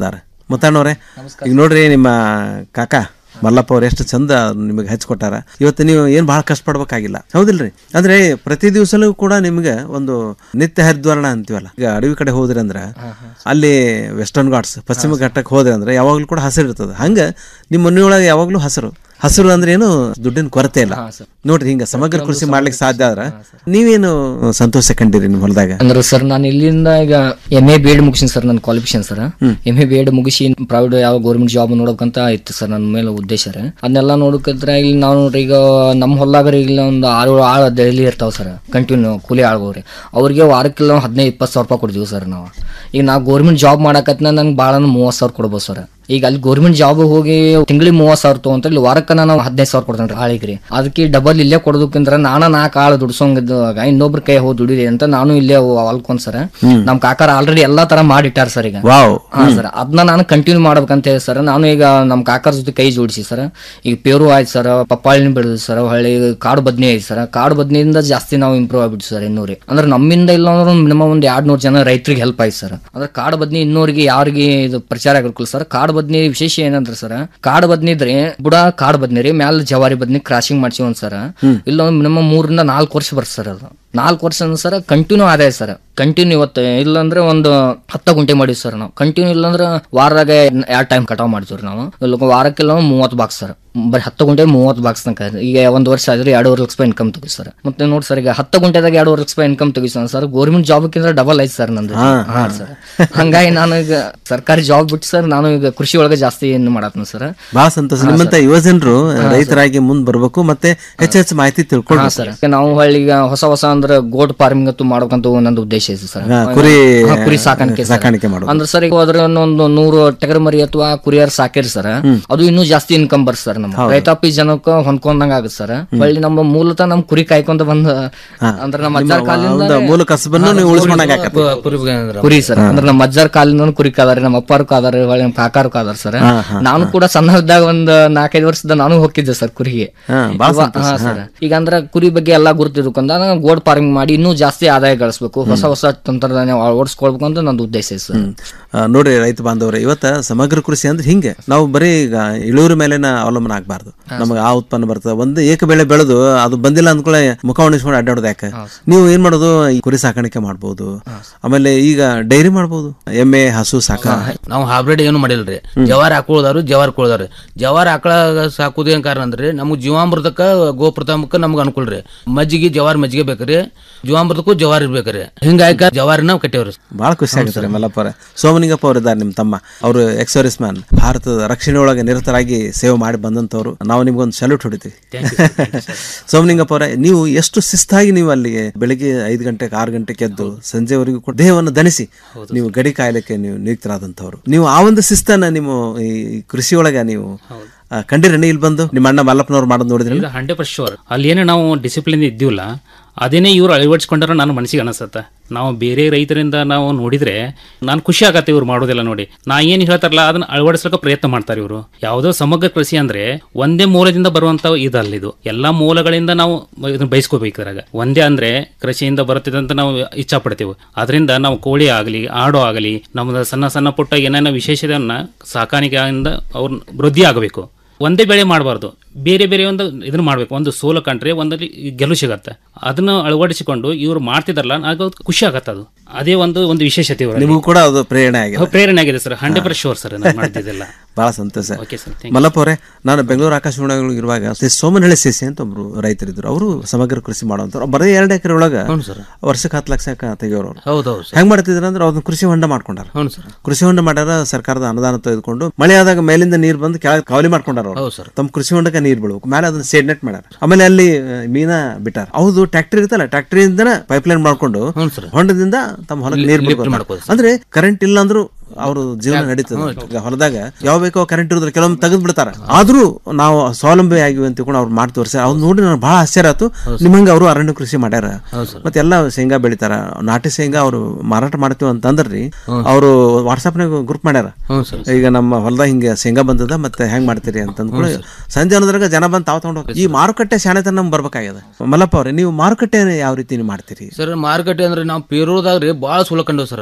ಮುತ್ತಣ್ಣವ್ರೆ ಈಗ ನೋಡ್ರಿ ನಿಮ್ಮ ಕಾಕ ಮಲ್ಲಪ್ಪ ಅವ್ರು ಎಷ್ಟು ಚಂದ ನಿಮಗೆ ಹಚ್ಕೊಟ್ಟಾರ ಇವತ್ತು ನೀವು ಏನು ಭಾಳ ಕಷ್ಟಪಡ್ಬೇಕಾಗಿಲ್ಲ ಹೌದಿಲ್ರಿ ಅಂದ್ರೆ ಪ್ರತಿ ದಿವಸಲೂ ಕೂಡ ನಿಮ್ಗೆ ಒಂದು ನಿತ್ಯ ಹರಿದ್ವರ್ಣ ಅಂತೀವಲ್ಲ ಈಗ ಅಡವಿ ಕಡೆ ಹೋದ್ರಿ ಅಂದ್ರೆ ಅಲ್ಲಿ ವೆಸ್ಟರ್ನ್ ಘಾಟ್ಸ್ ಪಶ್ಚಿಮ ಘಟ್ಟಕ್ಕೆ ಹೋದ್ರಿ ಅಂದ್ರೆ ಯಾವಾಗಲೂ ಕೂಡ ಹಸಿರು ಇರ್ತದೆ ಹಂಗೆ ನಿಮ್ಮ ಮನೆಯೊಳಗೆ ಯಾವಾಗಲೂ ಹಸಿರು ಹಸಿರು ಅಂದ್ರೆ ಏನು ದುಡ್ಡಿನ ಕೊರತೆ ಇಲ್ಲ ನೋಡ್ರಿ ಹಿಂಗ ಸಮಗ್ರ ಕೃಷಿ ಮಾಡ್ಲಿಕ್ಕೆ ಸಾಧ್ಯ ಆದ್ರ ನೀವೇನು ಸಂತೋಷ ಕಂಡಿರಿ ನಿಮ್ಮ ಹೊಲದಾಗ ಅಂದ್ರೆ ಸರ್ ನಾನು ಇಲ್ಲಿಂದ ಈಗ ಎಮ್ ಎ ಬಿ ಎಡ್ ಮುಗಿಸಿನಿ ಸರ್ ನನ್ನ qualification sir M A B Ed ಮುಗಿಸಿ ಪ್ರೈವೇಟ್ ಯಾವ ಗೌರ್ಮೆಂಟ್ ಜಾಬ್ ನೋಡ್ಬೇಕಂತ ಇತ್ತು ಸರ್ ನನ್ನ ಮೇಲೆ ಉದ್ದೇಶ ರೀ ಅದನ್ನೆಲ್ಲ ನೋಡಕತ್ರ ಇಲ್ಲಿ ನಾವು ನೋಡ್ರಿ ಈಗ ನಮ್ಮ ಹೊಲ್ದಾಗ ರೀ ಇಲ್ಲಿ ಒಂದು ಆರು ಏಳು ಆಳು ಡೈಲಿ ಇರ್ತಾವ ಸರ್ ಕಂಟಿನ್ಯೂ ಕೂಲಿ ಆಳ್ಗೋರಿ ಅವ್ರಿಗೆ ವಾರಕ್ಕೆಲ್ಲ ಹದಿನೈದು ಇಪ್ಪತ್ತು ಸಾವಿರ ರೂಪಾಯಿ ಕೊಡ್ತೀವಿ ಸರ್ ನಾವು ಈಗ ನಾವು ಗೌರ್ಮೆಂಟ್ ಜಾಬ್ ಮಾಡಕತ್ನ ನಂಗೆ ಭಾಳ ಮೂವತ್ತು ಸಾವಿರ ಕೊಡ್ಬೋದು ಸರ್ ಈಗ ಅಲ್ಲಿ ಗೌರ್ಮೆಂಟ್ ಜಾಬ್ ಹೋಗಿ ತಿಂಗಳಿಗೆ ಮೂವತ್ತು ಸಾವಿರ ತಗೊಂತ ಇಲ್ಲಿ ವಾರಕ್ಕೆ ನಾನು ಹದಿನೈದು ಸಾವಿರ ಕೊಡ್ತೇನೆ ಆಳಿಗೆ ರೀ ಅದಕ್ಕೆ ಡಬಲ್ ಇಲ್ಲೇ ಕೊಡೋದಕ್ಕಿಂತ ನಾನು ನಾಲ್ಕು ಆಳು ದುಡ್ಸೋಂಗಿದ್ದಾಗ ಇನ್ನೊಬ್ರ ಕೈ ಹೋಗಿ ದುಡಿದೆ ಅಂತ ನಾನು ಇಲ್ಲೇ ಹೊಲ್ಕೊಂಡ್ ಸರ್ ನಮ್ಮ ಕಾಕಾರ ಆಲ್ರೆಡಿ ಎಲ್ಲಾ ತರ ಮಾಡಿಟ್ಟಾರ ಸರ್ ಈಗ ವಾವ್ ಹಾ ಸರ್ ಅದನ್ನ ನಾನು ಕಂಟಿನ್ಯೂ ಮಾಡ್ಬೇಕಂತ ಹೇಳಿ ಸರ್ ನಾನು ಈಗ ನಮ್ಮ ಕಾಕರ ಜೊತೆ ಕೈ ಜೋಡಿಸಿ ಸರ್ ಈಗ ಪೇರು ಆಯ್ತು ಸರ್ ಪಪ್ಪಾಳಿನ ಬೆಳೆದು ಸರ್ ಹೊಳ್ಳಿ ಕಾಡು ಬದ್ನಿ ಐತಿ ಸರ್ ಕಾಡು ಬದ್ನಿಯಿಂದ ಜಾಸ್ತಿ ನಾವು ಇಂಪ್ರೂವ್ ಆಗ್ಬಿಟ್ಟು ಸರ್ ಇನ್ನೂರಿ ಅಂದ್ರೆ ನಮ್ಮಿಂದ ಇಲ್ಲ ಅಂದ್ರೆ ಮಿನಿಮಮ್ ಒಂದು ಎರಡ್ ನೂರು ಜನ ರೈತರಿಗೆ ಹೆಲ್ಪ್ ಆಯ್ತು ಸರ್ ಅಂದ್ರೆ ಕಾಡು ಬದ್ನಿ ಇನ್ನೂರಿಗೆ ಯಾರಿಗೆ ಇದು ಪ್ರಚಾರ ಆಗಿರ್ಕಲ್ಲ ಸರ್ ಕಾಡು ಬದ್ನಿ ವಿಶೇಷ ಏನಂದ್ರೆ ಸರ್ ಕಾಡು ಬದ್ನಿ ಇದ್ರಿ ಬುಡ ಕಾಡು ಬದ್ನಿ ರೀ ಮ್ಯಾಲ ಜವಾರಿ ಬದ್ನಿ ಕ್ರಾಸಿಂಗ್ ಮಾಡ್ಸಿ ಒಂದ್ ಸರ್ ಇಲ್ಲ ಮಿನಿಮಮ್ ಮೂರಿಂದ ನಾಲ್ಕು ವರ್ಷ ಬರ್ತದೆ ಸರ್ ಅದು ನಾಲ್ಕು ವರ್ಷ ಸರ್ ಕಂಟಿನ್ಯೂ ಆದಾಯ ಸರ್ ಕಂಟಿನ್ಯೂ ಇವತ್ತು ಇಲ್ಲಾಂದ್ರೆ ಒಂದು ಹತ್ತು ಗುಂಟೆ ಮಾಡಿವಿ ಸರ್ ನಾವು ಕಂಟಿನ್ಯೂ ಇಲ್ಲಾಂದ್ರೆ ವಾರದಾಗ ಎರಡು ಟೈಮ್ ಕಟಾವ್ ಮಾಡ್ತೀವಿ ನಾವು ಇಲ್ಲ ವಾರಕ್ಕೆಲ್ಲ ಮೂವತ್ತು ಬಾಕ್ಸ್ ಸರ್ ಬರೀ ಹತ್ತು ಗುಂಟೆ ಮೂವತ್ತು ಬಾಕ್ಸ್ ತನಕ ಇದೆ. ಈಗ ಒಂದು ವರ್ಷ ಆದ್ರೆ ಎರಡೂವರೆ ಲಕ್ಷ ರೂಪಾಯಿ ಇನ್ಕಮ್ ತೆಗಿ ಸರ್ ಮತ್ತೆ ನೋಡಿ ಸರ್ ಈಗ ಹತ್ತು ಗುಂಟೆದಾಗ ಎರಡೂವರೆ ಲಕ್ಷ ರೂಪಾಯಿ ಇನ್ಕಮ್ ತೆಗಿ ಸರ್ ಗೌರ್ಮೆಂಟ್ ಜಾಬ್ಕ್ಕಿಂತ ಡಬಲ್ ಐತೆ ಸರ್ ನಂದು ಹಾ ಸರ್ ಹಂಗಾಗಿ ನಾನು ಈಗ ಸರ್ಕಾರಿ ಜಾಬ್ ಬಿಟ್ಟು ಸರ್ ನಾನು ಈಗ ಕೃಷಿ ಒಳಗೆ ಜಾಸ್ತಿ ಏನು ಮಾಡತ್ನ ಸರ್ ಬಹಳ ಸಂತೋಷ ನಿಮ್ಮಂತ ಯುವ ಜನರು ರೈತರಾಗಿ ಮುಂದ್ ಬರ್ಬೇಕು ಮತ್ತೆ ಹೆಚ್ಚು ಹೆಚ್ಚು ಮಾಹಿತಿ ಹಾ ತಿಳ್ಕೊಂಡು ಸರ್ ನಾವು ಹಳ್ಳಿ ಈಗ ಹೊಸ ಹೊಸ ಅಂದ್ರೆ ಗೋಟ್ ಫಾರ್ಮಿಂಗ್ ಅಂತೂ ಮಾಡ್ಬೇಕಂತ ನಂದು ಉದ್ದೇಶ ಇದೆ ಸರ್ ಹಾ, ಕುರಿ ಹಾ, ಕುರಿ ಸಾಕಾಣಿಕೆ sir. ಸಾಕಾಣಿಕೆ ಮಾಡೋದು. ಅಂದ್ರೆ ಸರ್ ಈಗ ಹೋದ್ರೆ ಒಂದು ನೂರು ಟಗರ್ ಮರಿ ಅಥವಾ ಕುರಿಯರ್ ಸಾಕಿರಿ ಸರ್ ಅದು ಇನ್ನೂ ಜಾಸ್ತಿ ಇನ್ಕಮ್ ಬರ್ ಸರ್ ನಮ್ಮ ರೈತಾಪಿ ಜನಕ್ಕೆ ಹೊಂದ್ಕೊಂಡಂಗ ಆಗುತ್ತೆ ಸರ್ ಹೊಳ್ಳಿ ನಮ್ಮ ಮೂಲತಃ ನಮ್ ಕುರಿ ಕಾಯ್ಕೊಂತ ಬಂದ ಅಂದ್ರೆ ನಮ್ಮ ಅಜ್ಜಾರ್ ಒಂದು ಕಾಲಿಂದ ಮೂಲ ಕಸಬನ್ನು ನೀವು ಉಳಿಸ್ಕೊಂಡಾಗ ಕುರಿ ಬಗ್ಗೆ ಕುರಿ ಸರ್ ಅಂದ್ರೆ ನಮ್ಮ ಅಜ್ಜಾರ್ ಕಾಲಿಂದ ಕುರಿ ಕಾದಾರೆ ನಮ್ಮ ಅಪ್ಪಾರು ಕಾದಾರೆ ಹೊಳ್ಳಿ ನಮ್ಮ ಕಾಕಾರು ಕಾದಾರ ಸರ್ ನಾನು ಕೂಡ ಸಣ್ಣದಾಗ ಒಂದ್ ನಾಲ್ಕೈದು ವರ್ಷದ ನಾನು ಹೋಗಿದ್ದೆ ಸರ್ ಕುರಿಗೆ ಹಾ, ಬಾಳ್ ಇವ- ಹಾ ಸರ್ ಈಗ ಅಂದ್ರೆ ಕುರಿ ಬಗ್ಗೆ ಎಲ್ಲಾ ಗುರುತಿರ್ಕೊಂಡ ಗೋಡ್ ಫಾರ್ಮಿಂಗ್ ಮಾಡಿ ಇನ್ನೂ ಜಾಸ್ತಿ ಆದಾಯ ಗಳಿಸ್ಬೇಕು ಹೊಸ ಹೊಸ ತಂತ್ರಜ್ಞಾನ ಓಡಿಸ್ಕೊಳ್ಬೇಕು ಅಂತ ನಂದು ಉದ್ದೇಶ ಇದೆ ಸರ್ ಆ, ನೋಡ್ರಿ ರೈತ ಬಾಂಧವ್ರೆ ಇವತ್ತ ಸಮಗ್ರ ಕೃಷಿ ಅಂದ್ರೆ ಹಿಂಗೆ ನಾವು ಬರೀ ಈಗ ಇಳುವರಿ ಮೇಲಿನ ಅವಲಂಬನ ಆಗ್ಬಾರ್ದು ನಮಗೆ ಆ ಉತ್ಪನ್ನ ಬರ್ತದೆ ಒಂದು ಏಕ ಬೆಳೆ ಬೆಳೆದು ಅದು ಬಂದಿಲ್ಲ ಅಂದ್ಕೊಳ್ಳೆ ಮುಖ ಒಣಿಸ್ಕೊಂಡು ಅಡ್ಡಾಡೋದು ಯಾಕೆ ನೀವು ಏನ್ ಮಾಡೋದು ಈ ಕುರಿ ಸಾಕಾಣಿಕೆ ಮಾಡ್ಬೋದು ಆಮೇಲೆ ಈಗ ಡೈರಿ ಮಾಡ್ಬೋದು ಎಮ್ಮೆ ಹಸು ಸಾಕ ನಾವು ಹೈಬ್ರಿಡ್ ಏನು ಮಾಡಿಲ್ರಿ ಜವಾರಿ ಹಾಕೊಳ್ಳೋದಾರು ಜವಾರಿ ಕೊಳದಾರು ಜವಾರಿ ಆಕಳ ಸಾಕುದು ಏನ್ ಕಾರಣ ಅಂದ್ರೆ ನಮ್ಗೆ ಜೀವಾಮೃತಕ್ಕ ಗೋಪ್ರಥಮಕ್ಕ ನಮ್ಗೆ ಅನುಕೂಲ ರೀ ಮಜ್ಜಿಗೆ ಜವಾರಿ ಮಜ್ಜಿಗೆ ಬೇಕ್ರಿ ಜೀವಾಮೃತಕ್ಕೂ ಜವಾರಿ ಬೇಕ್ರಿ ಹಿಂಗಾಗಿ ಜವಾರಿನ ಕಟ್ಟೇವ್ರಿ ಬಹಳ ಖುಷಿ ಆಗುತ್ತೆ ಮಲ್ಲಪ್ಪ ಅವರೇ ಸೋಮನಿಂಗಪ್ಪ ಅವರು ಇದ್ದಾರೆ ನಿಮ್ಮ ತಮ್ಮ ಅವರು ಎಕ್ಸ್ ಸರ್ವಿಸ್ ಮ್ಯಾನ್ ಭಾರತದ ರಕ್ಷಣೆ ಒಳಗೆ ನಿರತರಾಗಿ ಸೇವೆ ಮಾಡಿ ಬಂದಂತವ್ರು ನಾವು ನಿಮ್ಗೊಂದು ಸಲ್ಯೂಟ್ ಹೊಡಿತೀವಿ ಸೋಮನಿಂಗಪ್ಪ ಅವರೇ ನೀವು ಎಷ್ಟು ಶಿಸ್ತಾಗಿ ನೀವು ಅಲ್ಲಿಗೆ ಬೆಳಿಗ್ಗೆ ಐದು ಗಂಟೆಗೆ ಆರು ಗಂಟೆಗೆ ಎದ್ದು ಸಂಜೆವರೆಗೂ ಕೂಡ ದೇಹವನ್ನು ದಣಿಸಿ ನೀವು ಗಡಿ ಕಾಯಲಿಕ್ಕೆ ನೀವು ನಿಯುಕ್ತರಾದಂಥವ್ರು ನೀವು ಆ ಒಂದು ಶಿಸ್ತನ್ನ ನೀವು ಈ ಕೃಷಿ ಒಳಗೆ ನೀವು ಆ, ಕಂಡಿರೇನು ಇಲ್ಲಿ ಬಂದು ನಿಮ್ಮ ಅಣ್ಣ ಮಲ್ಲಪ್ಪನವ್ರು ಮಾಡೋದು ನೋಡಿದ್ರಿ ಇದು ಹಂಡ್ರೆಡ್ ಪರ್ಸೆಂಟ್ ಶೋರ್ ಅಲ್ಲಿ ಏನು ನಾವು ಡಿಸಿಪ್ಲಿನ್ ಇದ್ದೀವಲ್ಲ ಅದೇನೇ ಇವ್ರು ಅಳವಡಿಸ್ಕೊಂಡ್ರೆ ನಾನು ಮನಸ್ಸಿಗೆ ಅನಿಸುತ್ತೆ ನಾವು ಬೇರೆ ರೈತರಿಂದ ನಾವು ನೋಡಿದ್ರೆ ನಾನು ಖುಷಿ ಆಗತ್ತೆ ಇವ್ರು ಮಾಡೋದಿಲ್ಲ ನೋಡಿ ನಾ ಏನು ಹೇಳ್ತಾರಲ್ಲ ಅದನ್ನ ಅಳವಡಿಸಲಿಕ್ಕೆ ಪ್ರಯತ್ನ ಮಾಡ್ತಾರೆ ಇವರು ಯಾವುದೋ ಸಮಗ್ರ ಕೃಷಿ ಅಂದ್ರೆ ಒಂದೇ ಮೂಲದಿಂದ ಬರುವಂತ ಇದಲ್ಲ ಇದು ಎಲ್ಲಾ ಮೂಲಗಳಿಂದ ನಾವು ಇದನ್ನ ಬಯಸ್ಕೋಬೇಕು ಇದ್ರಾಗ ಒಂದೇ ಅಂದ್ರೆ ಕೃಷಿಯಿಂದ ಬರುತ್ತಿದೆ ಅಂತ ನಾವು ಇಚ್ಛಾ ಪಡ್ತೇವೆ ಅದರಿಂದ ನಾವು ಕೋಳಿ ಆಗಲಿ ಆಡು ಆಗಲಿ ನಮ್ಮದು ಸಣ್ಣ ಸಣ್ಣ ಪುಟ್ಟ ಏನೇನೋ ವಿಶೇಷತೆಯನ್ನ ಸಾಕಾಣಿಕೆಯಿಂದ ಅವ್ರ ವೃದ್ಧಿ ಆಗಬೇಕು ಒಂದೇ ಬೆಳೆ ಮಾಡಬಾರ್ದು ಬೇರೆ ಬೇರೆ ಒಂದು ಇದನ್ನ ಮಾಡಬೇಕು ಒಂದು ಸೋಲು ಕಂಡ್ರೆ ಒಂದಲ್ಲಿ ಗೆಲುವು ಸಿಗತ್ತೆ ಅದನ್ನ ಅಳವಡಿಸಿಕೊಂಡು ಇವ್ರು ಮಾಡ್ತಿದಾರಲ್ಲ ಆಗ ಅದು ಖುಷಿ ಆಗತ್ತೆ ಅದು ಅದೇ ಒಂದು ಒಂದು ವಿಶೇಷತೆ ಇವರಲ್ಲಿ. ನಿಮಗೂ ಕೂಡ ಅದು ಪ್ರೇರಣೆ ಆಗಿದೆ ಹೌದು, ಪ್ರೇರಣೆ ಆಗಿದೆ sir hundred percent sure sir ನಾನು ಮಾಡ್ತಿದ್ದೆಲ್ಲ ಬಹಳ ಸಂತೋಷ ಓಕೆ ಸರ್ ಥ್ಯಾಂಕ್ ಮಲ್ಲಪ್ಪ ಅವರೇ ನಾನು ಬೆಂಗಳೂರು ಆಕಾಶವಾಣಿಗಳು ಇರುವಾಗ ಶ್ರೀ ಸೋಮನಹಳ್ಳಿ ಸೇಸಿ ಅಂತ ಒಬ್ರು ರೈತರಿದ್ರು ಅವರು ಸಮಗ್ರ ಕೃಷಿ ಮಾಡುವಂತವ್ರು ಬರೀ ಎರಡು ಎಕರೆ ಒಳಗ ವರ್ಷಕ್ಕೆ ಹತ್ತು ಲಕ್ಷ ತೆಗಿಯೋರು ಅವ್ರು ಹೌದೌದು ಸರ್ ಹೆಂಗ್ ಮಾಡ್ತಿದ್ರ ಅಂದ್ರೆ ಅವ್ರನ್ನ ಕೃಷಿ ಹೊಂಡ ಮಾಡ್ಕೊಂಡಾರ ಹೌದು ಸರ್ ಕೃಷಿ ಹೊಂಡ ಮಾಡ್ಯಾರ ಸರ್ಕಾರದ ಅನುದಾನ ತೆಗೆದುಕೊಂಡು ಮಳೆ ಆದಾಗ ಮೇಲಿಂದ ನೀರು ಬಂದು ಕೆಳಗೆ ಕಾವಲಿ ಮಾಡ್ಕೊಂಡಾರ ಅವ್ರು ಹೌದು ಸರ್ ತಮ್ಮ ಕೃಷಿ ಹೊಂಡಕ್ಕೆ ನೀರು ಬೀಳ್ಬೇಕು ಮೇಲೆ ಅದನ್ನ ಸೇಡ್ ನೆಟ್ ಮಾಡ್ಯಾರ ಆಮೇಲೆ ಅಲ್ಲಿ ಆ, ಮೀನ ಬಿಟ್ಟಾರ ಹೌದು ಟ್ಯಾಕ್ಟ್ರಿ ಇರ್ತಲ್ಲ ಟ್ಯಾಕ್ಟ್ರಿಯಿಂದನೇ ಪೈಪ್ ಲೈನ್ ಮಾಡ್ಕೊಂಡು ಹ್ಞೂ ಸರ್ ಹೊಂಡದಿಂದ ತಮ್ಮ ಹೊಲಕ್ಕೆ ನೀರು ಬಿಡ್ಬೋದು ಮಾಡ್ಬೋದು ಅಂದ್ರೆ ಕರೆಂಟ್ ಇಲ್ಲ ಅಂದ್ರೂ ಅವ್ರ ಜೀವನ ನಡೀತದೆ ಈಗ ಹೊಲದಾಗ ಯಾವ ಬೇಕೋ ಕರೆಂಟ್ ಇರೋದ್ರ ಕೆಲವೊಮ್ಮೆ ತೆಗೆದು ಬಿಡ್ತಾರ ಆದ್ರೂ ನಾವು ಸ್ವಾವಲಂಬಿ ಆಗಿವಿ ಅಂತ ಕೂಡ ಅವ್ರು ಮಾಡಿ ತೋರಿಸ್ಯಾರ ಅವ್ರು ನೋಡಿ ನನಗೆ ಬಹಳ ಆಶ್ಚರ್ಯ ಆಯ್ತು ನಿಮ್ಮಂಗೆ ಅವರು ಅರಣ್ಯ ಕೃಷಿ ಮಾಡ್ಯಾರ ಮತ್ತೆ ಎಲ್ಲ ಶೇಂಗಾ ಬೆಳಿತಾರ ನಾಟಿ ಶೇಂಗಾ ಅವರು ಮಾರಾಟ ಮಾಡ್ತೀವಿ ಅಂತ ಅಂದ್ರಿ ಅವರು ವಾಟ್ಸಾಪ್ನಾಗ ಗ್ರೂಪ್ ಮಾಡ್ಯಾರ ಹ್ಞೂ ಸರ್ ಈಗ ನಮ್ಮ ಹೊಲದಾಗ ಹಿಂಗೆ ಶೇಂಗಾ ಬಂದದ ಮತ್ತೆ ಹೆಂಗ್ ಮಾಡ್ತೀರಿ ಅಂತ ಅಂದ್ಕೊಂಡು ಸಂಜೆ ಅನ್ನೋದ್ರಾಗ ಜನ ಬಂದು ತಾವು ತಗೊಂಡು ಹೋಗ್ತಾರೆ. ಈ ಮಾರುಕಟ್ಟೆ ಶಾಣೆತನ ನಮ್ಗೆ ಬರ್ಬೇಕಾಗ್ಯದ ಮಲ್ಲಪ್ಪ ಅವ್ರೆ ನೀವು ಮಾರುಕಟ್ಟೆ ಯಾವ ರೀತಿ ನೀವು ಮಾಡ್ತೀರಿ ಸರ್ ಮಾರುಕಟ್ಟೆ ಅಂದ್ರೆ ನಾವು ಪೇರೂರ್ದಾಗ ರೀ ಭಾಳ ಸುಲಕಂಡವ್ ಸರ್ ನಾವು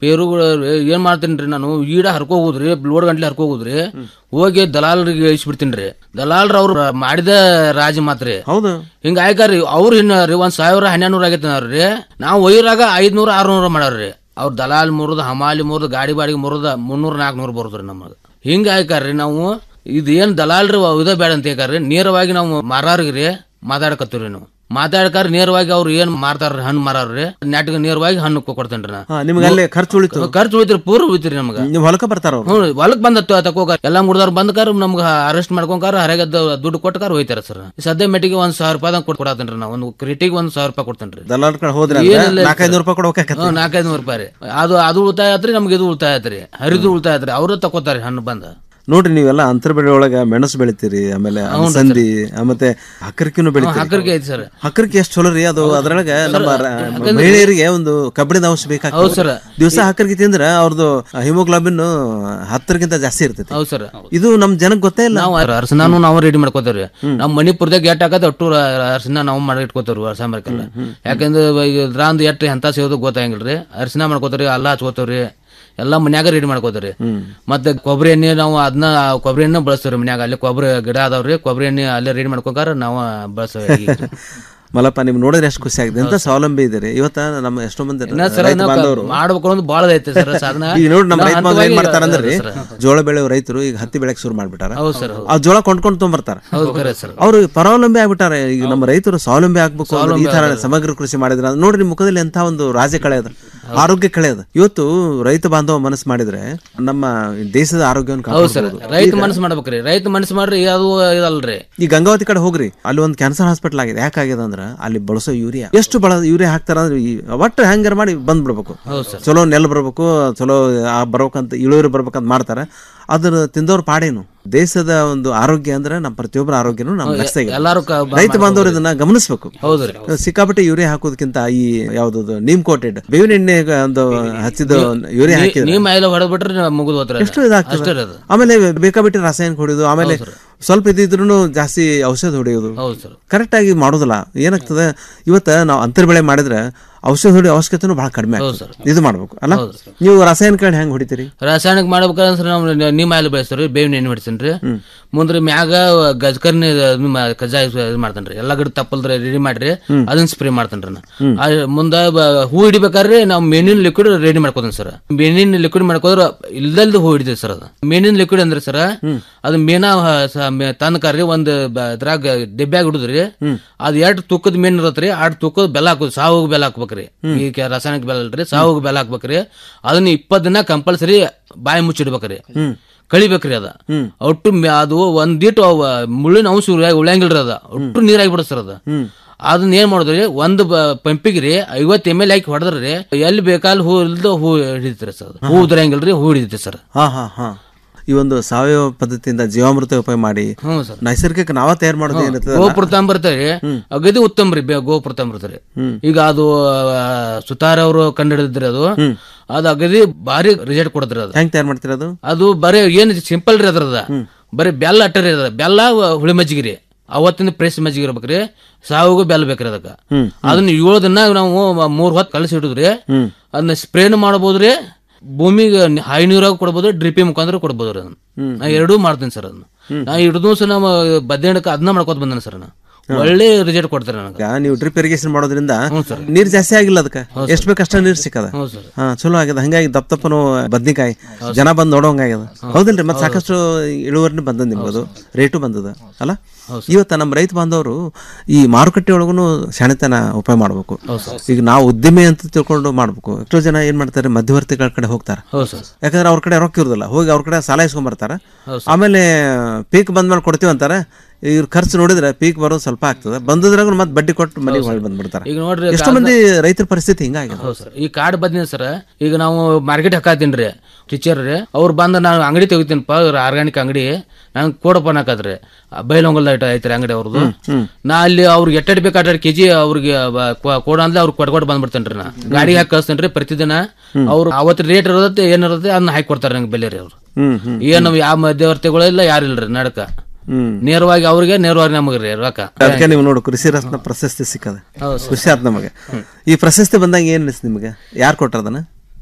ಪೇರುಗಳು ಏನ್ ಮಾಡ್ತೀನಿ ನಾನು ಈಡ ಹರ್ಕೊ ಹೋಗುದ್ರಿ ಲೋಡ್ ಗಂಟ್ಲೆ ಹರ್ಕೊ ಹೋಗುದ್ರಿ ಹೋಗಿ ದಲಾಲರಿಗೆ ಇಳಿಸ್ಬಿಡ್ತೀನಿ ರೀ ದಲಾಲ್ರ ಅವ್ರು ಮಾಡಿದ ರಾಜ ಮಾತ್ರಿ ಹೌದು ಹಿಂಗ ಆಯ್ಕಾರಿ ಅವ್ರು ಇನ್ನ ರೀ ಒಂದ್ ಸಾವಿರ ಹನ್ನೆರಡು ಆಗೈತೆ ರೀ ನಾವು ಒಯ್ಯರಾಗ ಐದ್ನೂರ ಆರ್ನೂರ ಮಾಡ್ಯಾರ್ರಿ ಅವ್ರ ದಲಾಲ್ ಮುರಿದ ಹಮಾಲಿ ಮುರಿದ ಗಾಡಿ ಬಾಡಿಗೆ ಮುರಿದ ಮುನ್ನೂರ ನಾಲ್ಕುನೂರು ಬರುದ್ರಿ ನಮಗೆ ಹಿಂಗ ಆಯ್ಕಾರ್ರಿ ನಾವು ಇದೇನ್ ದಲಾಲ್ರಿ ಇದ ಬೇಡ ಅಂತ ಹೇಳ್ಕಾರ್ರಿ ನೇರವಾಗಿ ನಾವು ಮಾರಾರ್ಗ್ರಿ ಮಾತಾಡಕತ್ತೀವ್ರಿ ನಾವು ಮಾತಾಡ್ಕಾರ ನೇರವಾಗಿ ಅವ್ರು ಏನ್ ಮಾರ್ತಾರ ಹಣ್ಣು ಮಾರಾರ್ರಿ ನೆಟ್ಗೆ ನೇರವಾಗಿ ಹಣ್ಣು ಕೊಡ್ತೇನ್ರಿ ನಾ ಹಾ, ನಿಮ್ಗೆ ಅಲ್ಲೇ ಖರ್ಚು ಉಳಿತು ಖರ್ಚು ಉಳಿತ್ರಿ ಪೂರ ಉಳಿತ್ರಿ ನಮಗ ನೀವು ಹೊಲಕ್ಕೆ ಬರ್ತಾರ ಅವ್ರು ಹ್ಞೂ ಹೊಲಕ್ ಬಂದ ತಕೋಕಾರ ಎಲ್ಲಾ ಮುಡ್ದವ್ರು ಬಂದ್ಕಾರ ನಮ್ಗೆ ಅರೆಸ್ಟ್ ಮಾಡ್ಕೊಂಕಾರ ಹರಗ ದುಡ್ಡು ಕೊಟ್ಟಕಾರ ಹೋಯ್ತಾರ ಸರ್ ಸದ್ಯ ಮೆಟ್ಟಿಗೆ ಒಂದ್ ಸಾವಿರ ರೂಪಾಯಿ ಕೊಟ್ಟು ಕೊಡತ್ತೇನ್ರಿ ನಾವು ಒಂದು ಕ್ರಿಟಿಗೆ ಒಂದ್ ಸಾವಿರ ರೂಪಾಯಿ ಕೊಡ್ತೇನ್ರಿ ದಲ್ಲಾಳ ಕಡೆ ಹೋದ್ರೆ ಏನಿಲ್ಲ ಸರ್. ನಾಲ್ಕೈದು ರೂಪಾಯಿ ಕೊಡ್ಬೇಕಾಗತ್ತೆ ಹ್ಞೂ ನಾಲ್ಕೈದು ನೂರು ರೂಪಾಯಿ ರೀ ಅದು ಅದು ಉಳಿತಾಯ ಆತ್ರಿ ನಮ್ಗೆ ಇದು ಉಳಿತಾಯ ಆತ್ರಿ ಹರಿದು ಉಳಿತಾಯ ಆತ್ರಿ ಅವ್ರ ತಕೋತಾರೆ ಹಣ್ಣು ಬಂದ ನೋಡ್ರಿ ನೀವೆಲ್ಲ ಅಂತರ ಬೆಳೆ ಒಳಗ ಮೆಣಸು ಬೆಳಿತೀರಿ ಆಮೇಲೆ ಅಲಸಂದಿ ಮತ್ತೆ ಹಕ್ಕರಿಕಿನೂ ಬೆಳಿತೀರಿ ಹಕ್ಕರಿಗೆ ಐತಿ ಸರ್ ಹಕ್ಕರಿಕೆ ಎಷ್ಟು ಚಲೋ ರೀ ಅದು ಅದ್ರೊಳಗೆ ನಮ್ಮ ರ- ಮಹಿಳೆಯರಿಗೆ ಒಂದು ಕಬ್ಬಿಣದ ಅಂಶ ಹೌದು ಬೇಕಾಗ್ತದೆ ಸರ್. ದಿವಸ ಹಕ್ಕರಿಕೆ ತಿಂದ್ರೆ ಅವ್ರದ್ದು ಹಿಮೋಗ್ಲೋಬಿನ್ ಹತ್ತರಿಗಿಂತ ಜಾಸ್ತಿ ಇರ್ತೈತಿ ಹೌದು ಸರ್ ಇದು ನಮ್ ಜನಕ್ಕೆ ಗೊತ್ತೇ ಇಲ್ಲ ನಾವು ಅರ್ಸನಾನು ನಾವು ರೆಡಿ ಮಾಡ್ಕೋತೇವ್ರಿ ನಮ್ಮ ಮಣಿಪುರದಾಗ ಎಟ್ ಹಾಕತ್ತೆ ಅಟ್ಟು ಅರ್ಶಿನ ನಾವು ಮಾಡಿ ಇಟ್ಕೋತೇವ್ರಿ ಸಾಂಬಾರ್ಕೆಲ್ಲ ಯಾಕಂದ್ರೆ ಇದ್ರಾಂದ್ ಎಟ್ ಎಂತ ಸೇವದು ಗೊತ್ತಾಗಿಲ್ರಿ ಅರ್ಶಿನ ಮಾಡ್ಕೋತಾರಿ ಅಲ್ಲ ಹಚ್ಕೋತೇವ್ರಿ ಎಲ್ಲ ಮನ್ಯಾಗ ರೆಡಿ ಮಾಡ್ಕೋತಾರಿ ಮತ್ತೆ ಕೊಬ್ಬರಿ ಎಣ್ಣೆ ನಾವು ಅದನ್ನ ಕೊಬ್ಬರಿ ಎಣ್ಣೆ ಬಳಸ್ತೇವ್ರಿ ಮನ್ಯಾಗ ಅಲ್ಲಿ ಕೊಬ್ಬರಿ ಗಿಡ ಅದಾವ್ರಿ ಕೊಬ್ಬರಿ ಎಣ್ಣೆ ಅಲ್ಲೇ ರೆಡಿ ಮಾಡ್ಕೋಕಾರ ನಾವು ಬಳಸ್ತೇವೆ ಮಲ್ಲಪ್ಪ ನಿಮ್ಗೆ ನೋಡಿದ್ರೆ ಎಷ್ಟು ಖುಷಿ ಆಗಿದೆ ಎಂತ ಸ್ವಾವಲಂಬಿ ಇದ್ದೀರಿ ಇವತ್ತ ನಮ್ಮ ಎಷ್ಟೋ ಮಂದಿ ಇನ್ನ ಸರ್ ರೈತ ಬಾಂಧವರು ಮಾಡ್ಬೇಕು ಅನ್ನೋದು ಭಾಳ ಐತೆ ಸರ್ ಸಾಧನ ಈಗ ನೋಡಿ ನಮ್ಮ ರೈತ ಬಾಂಧವರು ಏನ್ ಹಂತವಾಗಿ ಮಾಡ್ತಾರಂದ್ರಿ ಸರ್. ಜೋಳ ಬೆಳೆಯೋ ರೈತರು ಈಗ ಹತ್ತಿ ಬೆಳೆಕ್ ಶುರು ಮಾಡ್ಬಿಟ್ಟಾರ ಹೌದು ಸರ್ ಹೌದು. ಆ ಜೋಳ ಕೊಂಡ್ಕೊಂಡು ತೊಗೊಂಬರ್ತಾರ ಹೌದು ಖರೆ ಸರ್ ಅವರು ಪರಾವಲಂಬಿ ಆಗ್ಬಿಟ್ಟಾರೆ ಈಗ ನಮ್ಮ ರೈತರು ಸ್ವಾವಲಂಬಿ ಆಗ್ಬೇಕು ಅಂದ್ರೆ ಈ ತರ ಸಮಗ್ರ ಕೃಷಿ ಮಾಡಿದ್ರೆ ಅದು ನೋಡ್ರಿ ಮುಖದಲ್ಲಿ ಎಂತ ಒಂದು ರಾಜ ಕಳೆ ಅದ ಆರೋಗ್ಯ ಕಳೆ ಅದ ಇವತ್ತು ರೈತ ಬಾಂಧವ ಮನಸ್ಸು ಮಾಡಿದ್ರೆ ನಮ್ಮ ದೇಶದ ಆರೋಗ್ಯವನ್ನು ಹೌದು ಸರ್ ಕಾಪಾಡಬಹುದು ರೈತ ಮನಸ್ಸು ಮಾಡ್ಬೇಕ್ರಿ ರೈತ ಮನಸ್ಸು ಮಾಡ್ರಿ ಅದು ಇದಲ್ರಿ ಈ ಗಂಗಾವತಿ ಕಡೆ ಹೋಗ್ರಿ ಅಲ್ಲಿ ಒಂದು ಕ್ಯಾನ್ಸರ್ ಹಾಸ್ಪಿಟಲ್ ಆಗಿದೆ ಯಾಕಾಗಿದೆ ಅಂದ್ರ ಅಲ್ಲಿ ಬಳಸೋ ಯೂರಿಯಾ ಎಷ್ಟು ಬಳ ಯೂರಿಯಾ ಹಾಕ್ತಾರ ಅಂದ್ರೆ ಈ ಒಟ್ಟು ಹ್ಯಾಂಗರ್ ಮಾಡಿ ಬಂದ್ಬಿಡ್ಬೇಕು ಚಲೋ ನೆಲ್ ಬರ್ಬೇಕು ಚಲೋ ಆ ಬರ್ಬೇಕಂತ ಇಳುವರಿ ಬರ್ಬೇಕಂತ ಮಾಡ್ತಾರೆ ಅದನ್ನ ತಿಂದವ್ರ ಪಾಡೇನು ದೇಶದ ಒಂದು ಆರೋಗ್ಯ ಅಂದ್ರೆ ನಮ್ಮ ಪ್ರತಿಯೊಬ್ಬರ ಆರೋಗ್ಯನೂ ನಮ್ಮ ನಷ್ಟ ಎಲ್ಲಾರು ಕ- ಬ- ರೈತ ಬಾಂಧವರು ಇದನ್ನ ಗಮನಿಸಬೇಕು ಹೌದ್ರಿ ಸಿಕ್ಕಾಪಟ್ಟೆ ಯೂರಿಯಾ ಹಾಕೋದಕ್ಕಿಂತ ಈ ಯಾವ್ದು ನೀಮ್ ಕೋಟೆಡ್ ಬೇವಿನ ಎಣ್ಣೆ ಒಂದು ಹಚ್ಚಿದ ಯೂರಿಯಾ ಹಾಕಿದ್ರೆ ನೀವ್ ಮೈಲ ಹೊಡೆದ್ಬಿಟ್ರೆ ಮುಗಿದು ಹೋತ್ರ ಎಷ್ಟು ಇದಾಗ್ತದೆ ಅಷ್ಟೇ ಅದು ಆಮೇಲೆ ಬೇಕಾಬಿಟ್ಟು ರಾಸಾಯನಿಕ ಹೊಡೆಯೋದು ಆಮೇಲೆ ಸ್ವಲ್ಪ ಇದ್ದಿದ್ರು ಜಾಸ್ತಿ ಔಷಧ ಹೊಡೆಯೋದು ಹೌದು ಸರ್ ಕರೆಕ್ಟ್ ಆಗಿ ಮಾಡೋದಿಲ್ಲ ಏನಾಗ್ತದೆ ಇವತ್ತ ನಾವು ಅಂತರ್ ಬೆಳೆ ಮಾಡಿದ್ರೆ ಔಷಧ ಹೊಡೆಯೋ ಅವಶ್ಯಕತೆನೂ ಬಹಳ ಕಡಿಮೆ ಆಗ್ತದೆ. ಇದು ಮಾಡ್ಬೇಕು ಅಲ್ಲ ನೀವು ರಾಸಾಯನಿಕ ಹೆಂಗ್ ಹೊಡಿತೀರಿ ರಾಸಾಯನಿಕ ಮಾಡ್ಬೇಕಂದ್ರೆ ನಾವು ನೀ ಮೈಲ ಬೆಳೆಸ್ತೀವಿ ಬೇವಿನ ಎಣ್ಣೆ ಹೊಡಿತೀನಿ ಮುಂದ್ರಿ ಮ್ಯಾಗ ಗಜ್ಕರ್ನಿ ಕಜಾಯ ಇದು ಮಾಡ್ತೇನ್ರಿ ಎಲ್ಲಾ ಗಿಡ ತಪ್ಪಲ್ರಿ ರೆಡಿ ಮಾಡ್ರಿ ಅದನ್ನ ಸ್ಪ್ರೇ ಮಾಡ್ತೇನ್ರಿ ನಾ ಆ ಮುಂದ ಬ- ಹೂ ಹಿಡಿಬೇಕಾದ್ರೆ ನಾವು ಮೇನಿನ ಲಿಕ್ವಿಡ್ ರೆಡಿ ಮಾಡ್ಕೋತೀನಿ ಸರ್ ಮೇನಿನ ಲಿಕ್ವಿಡ್ ಮಾಡ್ಕೋದ್ರ ಇಲ್ದಲ್ದು ಹೂ ಹಿಡಿತೀವಿ ಸರ್ ಅದು ಮೇನಿನ ಲಿಕ್ವಿಡ್ ಅಂದ್ರೆ ಸರ್ ಅದು ಮೇನ ತಂದ್ಕಾರ್ರಿ ಒಂದ್ ಬ- ಇದ್ರಾಗ ಡೆಬ್ಬ್ಯಾಗ ಹಿಡಿದ್ರಿ ಅದ್ ಎರಡು ತೂಕದ ಮೇನ್ ಇರತ್ರಿ ಎರಡು ತೂಕದ ಬೆಲ್ಲ ಹಾಕೋದು ಸಾವಿಗೆ ಬೆಲ್ಲ ಹಾಕ್ಬೇಕ್ರಿ ಈ ಕೆ- ರಾಸಾಯನಿಕ ಬೆಲ್ಲ ಅಲ್ರಿ ಸಾವಿಗೆ ಬೆಲ್ಲ ಹಾಕ್ಬೇಕ್ರಿ ಅದನ್ನ ಇಪ್ಪತ್ ದಿನ ಕಂಪಲ್ಸರಿ ಬಾಯಿ ಮುಚ್ಚಿಡ್ಬೇಕ್ರಿ ಕಳಿಬೇಕ್ರಿ ಅದ ಒಟ್ಟು ಮ್ಯಾ- ಅದು ಒಂದಿಟ್ಟು ಅವ ಮುಳ್ಳಿನ ಅಂಶ ಉಳ್ಯಾ- ಉಳ್ಯಂಗಿಲ್ರಿ ಅದ ಒಟ್ಟು ನೀರಾಗಿ ಬಿಡ ಸರ್ ಅದ ಅದನ್ನ ಏನ್ ಮಾಡಿದ್ರಿ ಒಂದು ಪಂಪಿಗೆ ರೀ ಐವತ್ತು ಎಮ್ ಎಲ್ ಹಾಕಿ ಹೊಡೆದ್ರಿ ಎಲ್ಲಿ ಬೇಕಾಲ್ ಹೂ ಇಲ್ದ ಹೂ ಹಿಡಿತ್ರಿ ಸರ್ ಅದು. ಹೂ ಉದ್ರಂಗಿಲ್ರಿ ಹೂ ಹಿಡಿತೈತಿ ಸರ್ ಹಾ ಹಾ ಹಾ ಈ ಒಂದು ಸಾವಯವ ಪದ್ಧತಿಯಿಂದ ಜೀವಾಮೃತ ಉಪಯೋಗ ಮಾಡಿ ಹ್ಞೂ ಸರ್ ನೈಸರ್ಗಿಕ ನಾವ ತಯಾರು ಮಾಡೋದು ಏನಿರ್ತದೆ ಗೋಪೃತಾಂಬ ಬರ್ತಾರೆ ಅಗದಿ ಉತ್ತಮ ರೀ ಗೋಪೃತಾಂಬ ಬರ್ತಾರೆ ಈಗ ಅದು ಆ, ಸುತಾರ್ ಅವರು ಕಂಡಿಡಿದ್ರಿ ಅದು ಅದು ಅಗದಿ ಭಾರಿ ರಿಸಲ್ಟ್ ಕೊಡದ್ರಿ ಅದು ಹೆಂಗ್ ತಯಾರು ಮಾಡ್ತೀರ ಅದು ಅದು ಬರೀ ಏನ್ ಸಿಂಪಲ್ ರೀ ಅದ್ರದ ಬರೀ ಬೆಲ್ಲ ಅಟ್ಟರಿ ಅದ ಬೆಲ್ಲ ವ- ಹುಳಿ ಮಜ್ಜಿಗೆ ರೀ ಅವತ್ತಿನ ಫ್ರೆಶ್ ಮಜ್ಜಿಗೆ ಇರ್ಬೇಕ್ರಿ ಸಾವಿಗೂ ಬೆಲ್ಲ ಬೇಕ್ರಿ ಅದಕ್ಕ ಅದನ್ನ ಏಳು ದಿನ ನಾವು ಮೂರ್ ಹೊತ್ತು ಕಲಸಿ ಇಡುದ್ರಿ ಅದನ್ನ ಸ್ಪ್ರೇನು ಮಾಡಬಹುದ್ರಿ ಭೂಮಿಗೆ ಹೈ ನೀರಾಗ ಕೊಡ್ಬೋದು ಡ್ರಿಪಿ ಮುಖಾಂತರ ಕೊಡ್ಬೋದು ರೀ ಅದನ್ನ ನಾ ಎರಡೂ ಮಾಡ್ತೀನಿ ಸರ್ ಅದನ್ನ ನಾ ಹಿಡಿದು ಸಹ ನಮ್ಮ ಬದ್ದೆಣಕ್ಕೆ ಅದನ್ನ ಮಾಡ್ಕೊತ ಬಂದೇನೆ ಸರ್ ನಾ ಒಳ್ಳೆ ರಿಸಲ್ಟ್ ಕೊಡ್ತಾರೆ ನನಗೆ ಈಗ ನೀವು ಡ್ರಿಪ್ ಇರಿಗೇಷನ್ ಮಾಡೋದ್ರಿಂದ ನೀರ್ ಜಾಸ್ತಿ ಆಗಿಲ್ಲ ಅದಕ್ಕೆ ಎಷ್ಟು ಬೇಕಷ್ಟ ನೀರ್ ಸಿಕ್ಕದ ಹ್ಞೂ ಸರ್ ಹಾ ಚಲೋ ಆಗ್ಯದ ಹಂಗಾಗಿ ದಪ್ಪ ದಪ್ಪನು ಬದ್ನಿಕಾಯಿ ಜನ ಬಂದ್ ನೋಡೋಂಗಾಗ್ಯದ ಹೌದಿಲ್ರಿ ಮತ್ತೆ ಸಾಕಷ್ಟು ಇಳುವರಿನೂ ಬಂದದ ನಿಮ್ಗದು ರೇಟು ಬಂದದ ಅಲ್ಲ ಇವತ್ತ ನಮ್ಮ ರೈತ ಬಾಂಧವರು ಈ ಮಾರುಕಟ್ಟೆ ಒಳಗೂ ಶಾಣೆತನ ಉಪಯೋಗ ಮಾಡ್ಬೇಕು ಈಗ ನಾವು ಉದ್ದಿಮೆ ಅಂತ ತಿಳ್ಕೊಂಡು ಮಾಡ್ಬೇಕು ಎಷ್ಟೋ ಜನ ಏನ್ ಮಾಡ್ತಾರೆ ಮಧ್ಯವರ್ತಿಗಳ ಕಡೆ ಹೋಗ್ತಾರೆ ಹೌದು ಸರ್ ಯಾಕಂದ್ರೆ ಅವ್ರ ಕಡೆ ರೊಕ್ಕ ಇರುದಿಲ್ಲ ಹೋಗಿ ಅವ್ರ ಕಡೆ ಸಾಲ ಇಸ್ಕೊಂಡ್ ಬರ್ತಾರ ಆಮೇಲೆ ಪೀಕ್ ಬಂದ್ಮೇಲೆ ಕೊಡ್ತೀವಿ ಅಂತಾರೆ ಇವ್ರ ಖರ್ಚು ನೋಡಿದ್ರೆ ಪೀಕ್ ಬರೋದು ಸ್ವಲ್ಪ ಆಗ್ತದೆ ಬಂದದ್ರಾಗ ಮತ್ತೆ ಬಡ್ಡಿ ಕೊಟ್ಟು ಮನೆಗೆ ಹೊಳ್ಳಿ ಬಂದ್ಬಿಡ್ತಾರೆ ಈಗ ನೋಡ್ರಿ ಎಷ್ಟೋ ಮಂದಿ ರೈತರ ಪರಿಸ್ಥಿತಿ ಹಿಂಗಾಗಿದೆ ಹೌದು ಸರ್ ಈ ಕಾರ್ಡ್ ಬದ್ನಿ ಸರ್ ಈಗ ನಾವು ಮಾರ್ಕೆಟ್ ಹಾಕಾತೀನಿ ರೀ ಟೀಚರ್ ರೀ ಅವ್ರು ಬಂದು ನಾನು ಅಂಗಡಿ ತೆಗಿತೀನಪ್ಪ ಆರ್ಗಾನಿಕ್ ಅಂಗಡಿ ನಂಗೆ ಕೊಡಪ್ಪ ಅನ್ನಕತ್ರಿ ಬೈಲೊಂಗಲ್ ಐತ್ರಿ ಅಂಗಡಿ ಅವ್ರದ್ದು ನಾ ಅಲ್ಲಿ ಅವ್ರಿಗೆ ಎಟ್ಟೆಡ್ ಬೇಕು ಅಟ್ಟ ಕೆಜಿ ಅವ್ರಿಗೆ ಬ- ಕೊ- ಕೊಡ ಅಂದ್ರೆ ಅವ್ರಿಗೆ ಕೊಟ್ಕೊಟ್ಟು ಬಂದ್ಬಿಡ್ತೇನೆ ರೀ ನಾ ಗಾಡಿ ಹಾಕಿ ಕಳಿಸ್ತೇನೆ ರೀ ಪ್ರತಿದಿನ ಅವ್ರು ಅವತ್ತು ರೇಟ್ ಇರೋದತ್ತೆ ಏನಿರುತ್ತೆ ಅದನ್ನ ಹಾಕಿ ಕೊಡ್ತಾರೆ ನಂಗೆ ಬೆಲೆ ರೀ ಅವ್ರು ಹ್ಮ್ ಹ್ಮ್ ಏನು ಯಾವ ಮಧ್ಯವರ್ತಿಗಳು ಇಲ್ಲ ಯಾರು ಇಲ್ರಿ ನಡಕ ಹ್ಮ್ ನೇರವಾಗಿ ಅವ್ರಿಗೆ ನೇರವಾಗಿ ನಮಗೆ ರೀ ರೊಕ್ಕ ಅದಕ್ಕೆ ನೀವು ನೋಡು ಕೃಷಿ ರತ್ನ ಪ್ರಶಸ್ತಿ ಸಿಕ್ಕದ ಖುಷಿ ಆಯ್ತು ನಮಗೆ ಈ ಪ್ರಶಸ್ತಿ ಬಂದಾಗ ಏನ್ ಅನಿಸ್ತು ನಿಮಗೆ ಯಾರು ಕೊಟ್ರದನ